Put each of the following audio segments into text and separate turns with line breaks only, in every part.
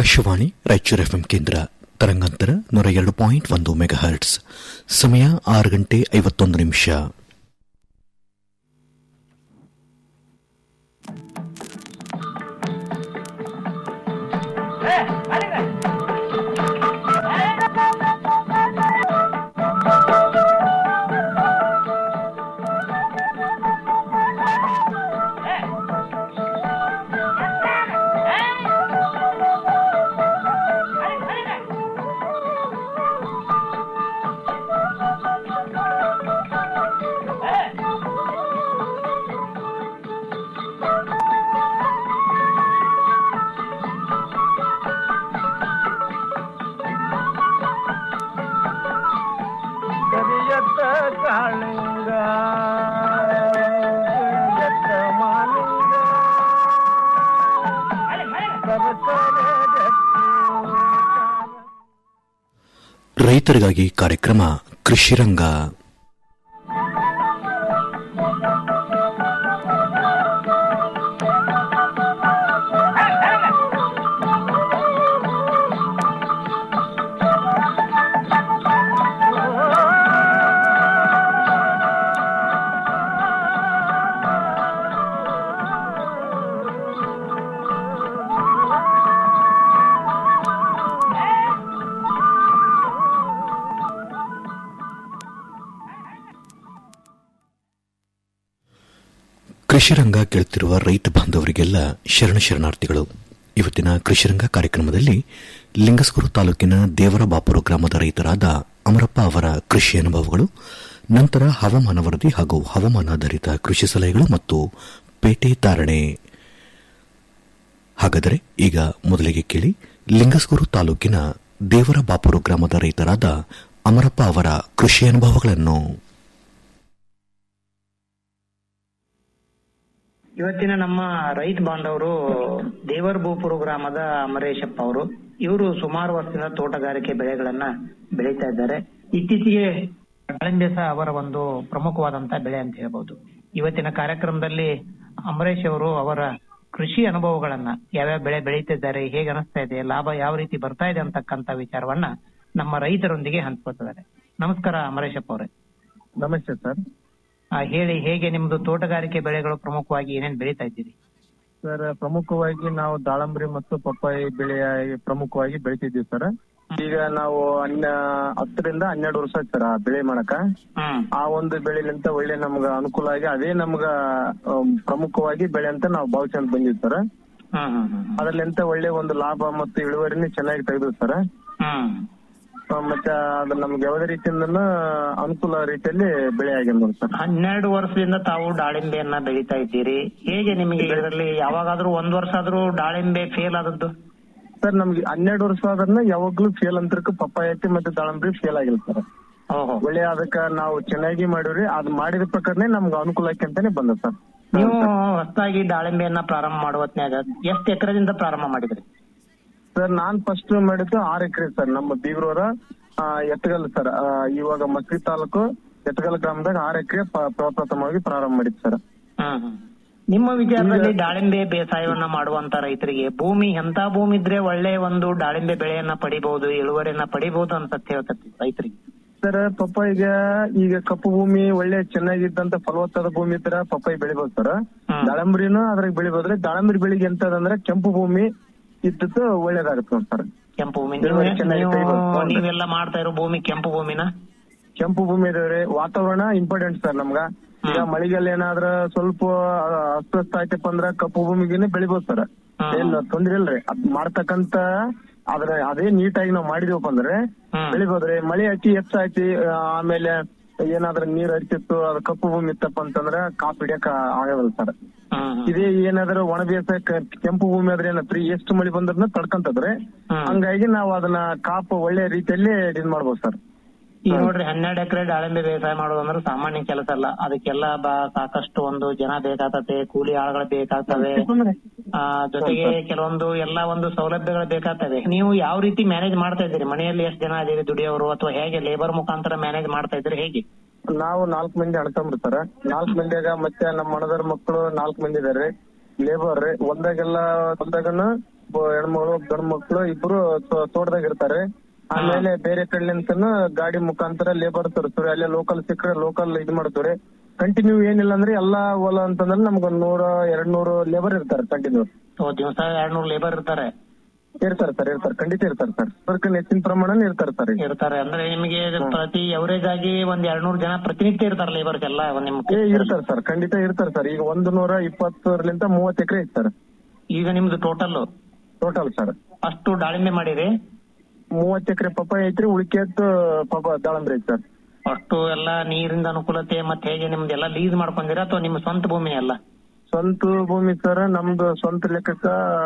Akashvani Raichur FM ಕೇಂದ್ರ ತರಂಗಾಂತರ ನೂರ ಎರಡು ಪಾಯಿಂಟ್ ಒಂದು ಮೆಗಾ ಹರ್ಟ್ಸ್ ಸಮಯ ಆರು ಗಂಟೆ ಐವತ್ತೊಂದು ನಿಮಿಷ
ಕರಿಯತ್ತ ಕಾಳಿಂಗ ಕರಿಯತ್ತ ಮಾಲಿಂಗ ಕರಕರೆ ಗಟ್ಟಿ
ರೈತರಿಗಾಗಿ ಕಾರ್ಯಕ್ರಮ ಕೃಷಿರಂಗ ಕೃಷಿರಂಗ ಕೇಳುತ್ತಿರುವ ರೈತ ಬಾಂಧವರಿಗೆಲ್ಲ ಶರಣ ಶರಣಾರ್ಥಿಗಳು ಇವತ್ತಿನ ಕೃಷಿರಂಗ ಕಾರ್ಯಕ್ರಮದಲ್ಲಿ ಲಿಂಗಸ್ಕೂರು ತಾಲೂಕಿನ ದೇವರ ಬಾಪುರ ಗ್ರಾಮದ ರೈತರಾದ ಅಮರಪ್ಪ ಅವರ ಕೃಷಿ ಅನುಭವಗಳು ನಂತರ ಹವಾಮಾನ ವರದಿ ಹಾಗೂ ಹವಾಮಾನಾಧಾರಿತ ಕೃಷಿ ಸಲಹೆಗಳು ಮತ್ತು ಪೇಟೆ ಧಾರಣೆ ಹಾಗಾದರೆ ಈಗ ಮೊದಲಿಗೆ ಕೇಳಿ ಲಿಂಗಸ್ಕೂರು ತಾಲೂಕಿನ ದೇವರ ಬಾಪುರ ಗ್ರಾಮದ ರೈತರಾದ ಅಮರಪ್ಪ ಅವರ ಕೃಷಿ ಅನುಭವಗಳನ್ನು
ಇವತ್ತಿನ ನಮ್ಮ ರೈತ ಬಾಂಧವರು ದೇವರ ಬೋಪುರ ಗ್ರಾಮದ ಅಮರೇಶಪ್ಪ ಅವರು ಇವರು ಸುಮಾರು ವರ್ಷದಿಂದ ತೋಟಗಾರಿಕೆ ಬೆಳೆಗಳನ್ನ ಬೆಳೀತಾ ಇದ್ದಾರೆ ಇತ್ತೀಚೆಗೆ ದಾಳಿಂಬೆ ಸಹ ಅವರ ಒಂದು ಪ್ರಮುಖವಾದಂತಹ ಬೆಳೆ ಅಂತ ಹೇಳ್ಬಹುದು ಇವತ್ತಿನ ಕಾರ್ಯಕ್ರಮದಲ್ಲಿ ಅಮರೇಶ್ ಅವರು ಅವರ ಕೃಷಿ ಅನುಭವಗಳನ್ನ ಯಾವ್ಯಾವ ಬೆಳೆ ಬೆಳೀತಿದ್ದಾರೆ ಹೇಗೆ ಅನಿಸ್ತಾ ಇದೆ ಲಾಭ ಯಾವ ರೀತಿ ಬರ್ತಾ ಇದೆ ಅಂತಕ್ಕಂತ ವಿಚಾರವನ್ನ ನಮ್ಮ ರೈತರೊಂದಿಗೆ ಹಂಚ್ಕೊಳ್ತಿದ್ದಾರೆ ನಮಸ್ಕಾರ ಅಮರೇಶಪ್ಪ ಅವರೇ
ನಮಸ್ತೆ ಸರ್
ಆ, ಹೇಳಿ ಹೇಗೆ ನಿಮ್ದು ತೋಟಗಾರಿಕೆ ಬೆಳೆಗಳು ಪ್ರಮುಖವಾಗಿ ಏನೇನ್ ಬೆಳೀತಾ ಇದ್ದೀರಿ
ಸರ್ ಪ್ರಮುಖವಾಗಿ ನಾವು ದಾಳಂಬ್ರಿ ಮತ್ತು ಪಪ್ಪಾಯಿ ಬೆಳೆಯ ಪ್ರಮುಖವಾಗಿ ಬೆಳಿತಿದ್ದೀವಿ ಸರ್ ಈಗ ನಾವು ಹನ್ನ ಹತ್ತರಿಂದ ಹನ್ನೆರಡು ವರ್ಷ ಆಯ್ತು ಸರ್ ಆ ಬೆಳೆ ಮಾಡಕ
ಹ್ಮ್
ಆ ಒಂದು ಬೆಳೆಲಿಂತ ಒಳ್ಳೆ ನಮ್ಗ ಅನುಕೂಲ ಆಗಿ ಅದೇ ನಮ್ಗ ಅಮ್, ಪ್ರಮುಖವಾಗಿ ಬೆಳೆ ಅಂತ ನಾವು ಭಾವಿಸ್ಕೊಂಡ್ ಬಂದಿವಿ ಸರ್
ಹ್ಮ್ ಹ್ಮ್ ಹ್ಮ್
ಅದ್ರಲ್ಲಿಂತ ಒಳ್ಳೆ ಒಂದು ಲಾಭ ಮತ್ತು ಇಳುವರಿನ ಚೆನ್ನಾಗಿ ತೆಗೆದು ಸರ್
ಹ್ಮ್
ಆ, ಮತ್ತೆ ಅದು ನಮ್ಗೆ ಯಾವುದೇ ರೀತಿಯಿಂದ ಅನುಕೂಲ ರೀತಿಯಲ್ಲಿ ಬೆಳೆ ಆಗಿದೆ ನೋಡಿ ಸರ್
ಹನ್ನೆರಡು ವರ್ಷದಿಂದ ತಾವು ದಾಳಿಂಬೆಯನ್ನ ಬೆಳೀತಾ ಇದ್ದೀರಿ ಹೇಗೆ ನಿಮಗೆ ಇದರಲ್ಲಿ ಯಾವಾಗಾದ್ರೂ ಒಂದ್ ವರ್ಷ ಆದ್ರೂ ದಾಳಿಂಬೆ ಫೇಲ್ ಆದದ್ದು
ಸರ್ ನಮ್ಗೆ ಹನ್ನೆರಡು ವರ್ಷ ಆದ್ರನ್ನ ಯಾವಾಗ್ಲೂ ಫೇಲ್ ಅಂತರಕ್ಕೆ ಪಪ್ಪಾಯ ಐತಿ ಮತ್ತೆ ದಾಳಂಬ್ರಿ ಫೇಲ್ ಆಗಿಲ್ಲ ಸರ್
ಓಹೋ
ಒಳ್ಳೆ ಅದಕ್ಕ ನಾವು ಚೆನ್ನಾಗಿ ಮಾಡಿವ್ರಿ ಅದ್ ಮಾಡಿದ ಪ್ರಕಾರನೇ ನಮ್ಗೆ ಅನುಕೂಲ ಆಕಂತಾನೆ ಬಂದ ಸರ್
ನೀವು ಹೊಸದಾಗಿ ದಾಳಿಂಬೆಯನ್ನ ಪ್ರಾರಂಭ ಮಾಡುವ ಹೊತ್ನ್ಯಾಗ ಎಷ್ಟ್ ಎಕರೆದಿಂದ ಪ್ರಾರಂಭ ಮಾಡಿದ್ರಿ
ಸರ್ ನಾನ್ ಫಸ್ಟ್ ಮಾಡಿದ್ದು ಆರ್ ಎಕರೆ ಸರ್ ನಮ್ಮ ಬೀಗ್ರವರ ಎತ್ತಗಲ್ ಸರ್ ಆ, ಇವಾಗ ಮಸ್ಕಿ ತಾಲೂಕು ಎತ್ತಗಲ್ ಗ್ರಾಮದಾಗ ಆರ್ ಎಕರೆ ಪ್ರಪ್ರಥಮವಾಗಿ ಪ್ರಾರಂಭ ಮಾಡಿದ್ ಸರ್
ಹ್ಮ್ ಹ್ಮ್. ನಿಮ್ಮ ವಿಚಾರದಲ್ಲಿ ದಾಳಿಂಬೆ ಬೇಸಾಯವನ್ನ ಮಾಡುವಂತ ರೈತರಿಗೆ ಭೂಮಿ ಎಂತ ಭೂಮಿ ಇದ್ರೆ ಒಳ್ಳೆ ಒಂದು ದಾಳಿಂಬೆ ಬೆಳೆಯನ್ನ ಪಡಿಬಹುದು ಇಳುವರಿಯನ್ನ ಪಡಿಬಹುದು ಅಂತ ಹೇಳ್ತತಿ ರೈತರಿಗೆ
ಸರ್ ಪಪ್ಪಾಯಿಗ ಈಗ ಕಪ್ಪು ಭೂಮಿ ಒಳ್ಳೆ ಚೆನ್ನಾಗಿದ್ದಂತ ಫಲವತ್ತಾದ ಭೂಮಿ ಇದ್ರ ಪಪ್ಪಾಯಿ ಬೆಳಿಬೋದು ಸರ್
ಹ್ಮ್.
ದಾಳಂಬ್ರಿನೂ ಅದ್ರಾಗ ಬೆಳಿಬೋದ್ರಿ ದಾಳಂಬ್ರಿ ಬೆಳಿಗ್ಗೆ ಎಂತದಂದ್ರೆ ಕೆಂಪು ಭೂಮಿ ಇದ್ದದ್ದು ಒಳ್ಳೇದಾಗುತ್ತೆ ನೋಡಿ ಸರ್
ಕೆಂಪು ಭೂಮಿ
ಇಳುವರಿ
ನೀವು-
ಚೆನ್ನಾಗಿ
ನೀವು-
ತೆಗಿಬೋದು.
ನೀವೆಲ್ಲ ಮಾಡ್ತಾ ಇರೋ ಭೂಮಿ ಕೆಂಪು ಭೂಮಿನ
ಕೆಂಪು ಭೂಮಿ ಇದಾವ್ರಿ ವಾತಾವರಣ ಇಂಪಾರ್ಟೆಂಟ್ ಸರ್ ನಮ್ಗ ಈಗ ಮಳೆಗಾಲ ಏನಾದ್ರ ಸ್ವಲ್ಪ ಆ, ಅಸ್ವಸ್ಥ ಆಯ್ತಪ್ಪ ಅಂದ್ರ ಕಪ್ಪು ಭೂಮಿಗೆನೆ ಬೆಳಿಬೋದು ಸರ್
ಹ್ಮ್.
ಏನ್ ತೊಂದ್ರೆ ಇಲ್ರಿ ಅದ್ ಮಾಡ್ತಕ್ಕಂತ ಅದ್ರ ಅದೇ ನೀಟಾಗಿ ನಾವ್ ಮಾಡಿದೀವಪ್ಪ ಅಂದ್ರೆ
ಹ್ಮ್.
ಬೆಳಿಬೋದ್ರಿ ಮಳೆ ಅತಿ ಹೆಚ್ಚಾಯ್ತಿ ಆ, ಆಮೇಲೆ ಏನಾದ್ರ ನೀರ್ ಹರಿತಿತ್ತು ಅದ್ ಕಪ್ಪು ಭೂಮಿ ಇತ್ತಪ್ಪ ಅಂತಂದ್ರ ಕಾಪ್ ಹಿಡಿಯಕ್ ಆಗಲ್ಲ ಸರ್
ಹ್ಮ್ ಹ್ಮ್.
ಇದೇ ಏನಾದ್ರ ಒಣ ಬೇಸಾಯ ಕ- ಕೆಂಪು ಭೂಮಿ ಆದ್ರೆ ಏನತ್ರಿ ಎಷ್ಟು ಮಳೆ ಬಂದ್ರನ್ನ ತಡ್ಕಂತದ್ರಿ
ಹ್ಮ್.
ಹಂಗಾಗಿ ನಾವು ಅದನ್ನ ಕಾಪ್ ಒಳ್ಳೆ ರೀತಿಯಲ್ಲಿ ಇದ್ ಮಾಡ್ಬೋದು ಸರ್
ಈಗ ನೋಡ್ರಿ ಹನ್ನೆರಡು ಎಕರೆ ದಾಳಿಂಬೆ ಬೇಸಾಯ ಮಾಡೋದು ಅಂದ್ರೆ ಸಾಮಾನ್ಯ ಕೆಲಸ ಅಲ್ಲ ಅದಕ್ಕೆಲ್ಲ ಬ- ಸಾಕಷ್ಟು ಒಂದು ಜನ ಬೇಕಾಗ್ತದೆ ಕೂಲಿ ಆಳುಗಳು ಬೇಕಾಗ್ತವೆ ಆ ಜೊತೆಗೆ ಕೆಲವೊಂದು ಎಲ್ಲಾ ಒಂದು ಸೌಲಭ್ಯಗಳು ಬೇಕಾಗ್ತವೆ ನೀವು ಯಾವ ರೀತಿ ಮ್ಯಾನೇಜ್ ಮಾಡ್ತಾ ಇದ್ದೀರಿ ಮನೆಯಲ್ಲಿ ಎಷ್ಟು ಜನ ಇದೀರಿ ದುಡಿಯೋರು ಅಥವಾ ಹೇಗೆ ಲೇಬರ್ ಮುಖಾಂತರ ಮ್ಯಾನೇಜ್ ಮಾಡ್ತಾ ಇದ್ದೀರಿ ಹೇಗೆ
ನಾವು ನಾಲ್ಕು ಮಂದಿ ಅಣ್ತಂಬ್ರಿ ನಾಲ್ಕು ಮಂದಿಯಾಗ ಮತ್ತೆ ನಮ್ಮ ಅಣ್ಣದವ್ರ ಮಕ್ಕಳು ನಾಲ್ಕು ಮಂದಿ ಇದಾರೆ ಲೇಬರ್ ರೀ ಒಂದಾಗೆಲ್ಲ ಒಂದಾಗನು ಒಬ್ಬ ಹೆಣ್ಮಗಳು ಗಂಡ್ ಮಕ್ಳು ಇಬ್ರು ತೋ- ತೋಟದಾಗ ಇರ್ತಾರೆ ಆಮೇಲೆ ಬೇರೆ ಕಡೆಲಿಂತನ ಗಾಡಿ ಮುಖಾಂತರ ಲೇಬರ್ ತರಿಸ್ತಾರೆ ಅಲ್ಲೇ ಲೋಕಲ್ ಸಿಕ್ಕರೆ ಲೋಕಲ್ ಇದ್ ಮಾಡ್ತಾರೆ ಕಂಟಿನ್ಯೂ ಏನಿಲ್ಲ ಅಂದ್ರೆ ಎಲ್ಲಾ ಹೊಲ ಅಂತಂದ್ರೆ ನಮ್ಗೊಂದ್ ನೂರ ಎರಡ್ ನೂರು ಲೇಬರ್ ಇರ್ತಾರೆ ಕಂಟಿನ್ಯೂ
ದಿವಸ ಎರಡ್ ನೂರ್ ಲೇಬರ್ ಇರ್ತಾರೆ
ಇರ್ತಾರೆ ಸರ್ ಇರ್ತಾರೆ ಖಂಡಿತ ಇರ್ತಾರೆ ಸರ್ ಅದಕ್ಕೆ ಹೆಚ್ಚಿನ ಪ್ರಮಾಣ ಇರ್ತಾರೆ ಸರ್ ಈಗ
ಇರ್ತಾರೆ ಅಂದ್ರೆ ನಿಮಗೆ ಪ್ರತಿ ಎವರೇಜ್ ಆಗಿ ಒಂದ್ ಎರಡ್ ನೂರ್ ಜನ ಪ್ರತಿನಿತ್ಯ ಇರ್ತಾರೆ ಲೇಬರ್ಸ್ ಎಲ್ಲ ಒಂದ್ ನಿಮ್
ಏ ಇರ್ತಾರೆ ಸರ್ ಖಂಡಿತ ಇರ್ತಾರೆ ಸರ್ ಈಗ ಒಂದು ನೂರ ಇಪ್ಪತ್ತರಿಂದ ಮೂವತ್ತು ಎಕರೆ ಐತೆ ಸರ್
ಈಗ ನಿಮ್ದು ಟೋಟಲ್
ಟೋಟಲ್ ಸರ್
ಅಷ್ಟು ದಾಳಿಂಬೆ ಮಾಡಿರಿ
ಮೂವತ್ತು ಎಕರೆ ಪಪ್ಪಾಯ ಐತ್ರಿ ಉಳಿಕೆದ್ದು ಪಾಪ ದಾಳಂಬ್ರಿ ಐತಿ ಸರ್
ಅಷ್ಟು ಎಲ್ಲ ನೀರಿಂದ ಅನುಕೂಲತೆ ಮತ್ತೆ ಹೇಗೆ ನಿಮ್ದೆಲ್ಲ ಲೀಸ್ ಮಾಡ್ಕೊಂಡಿರಾ ಅಥವಾ ನಿಮ್ಮ ಸ್ವಂತ ಭೂಮಿ ಅಲ್ಲ
ಸ್ವಂತ ಭೂಮಿ ಸರ್ ನಮ್ದು ಸ್ವಂತ ಲೆಕ್ಕಕ್ಕ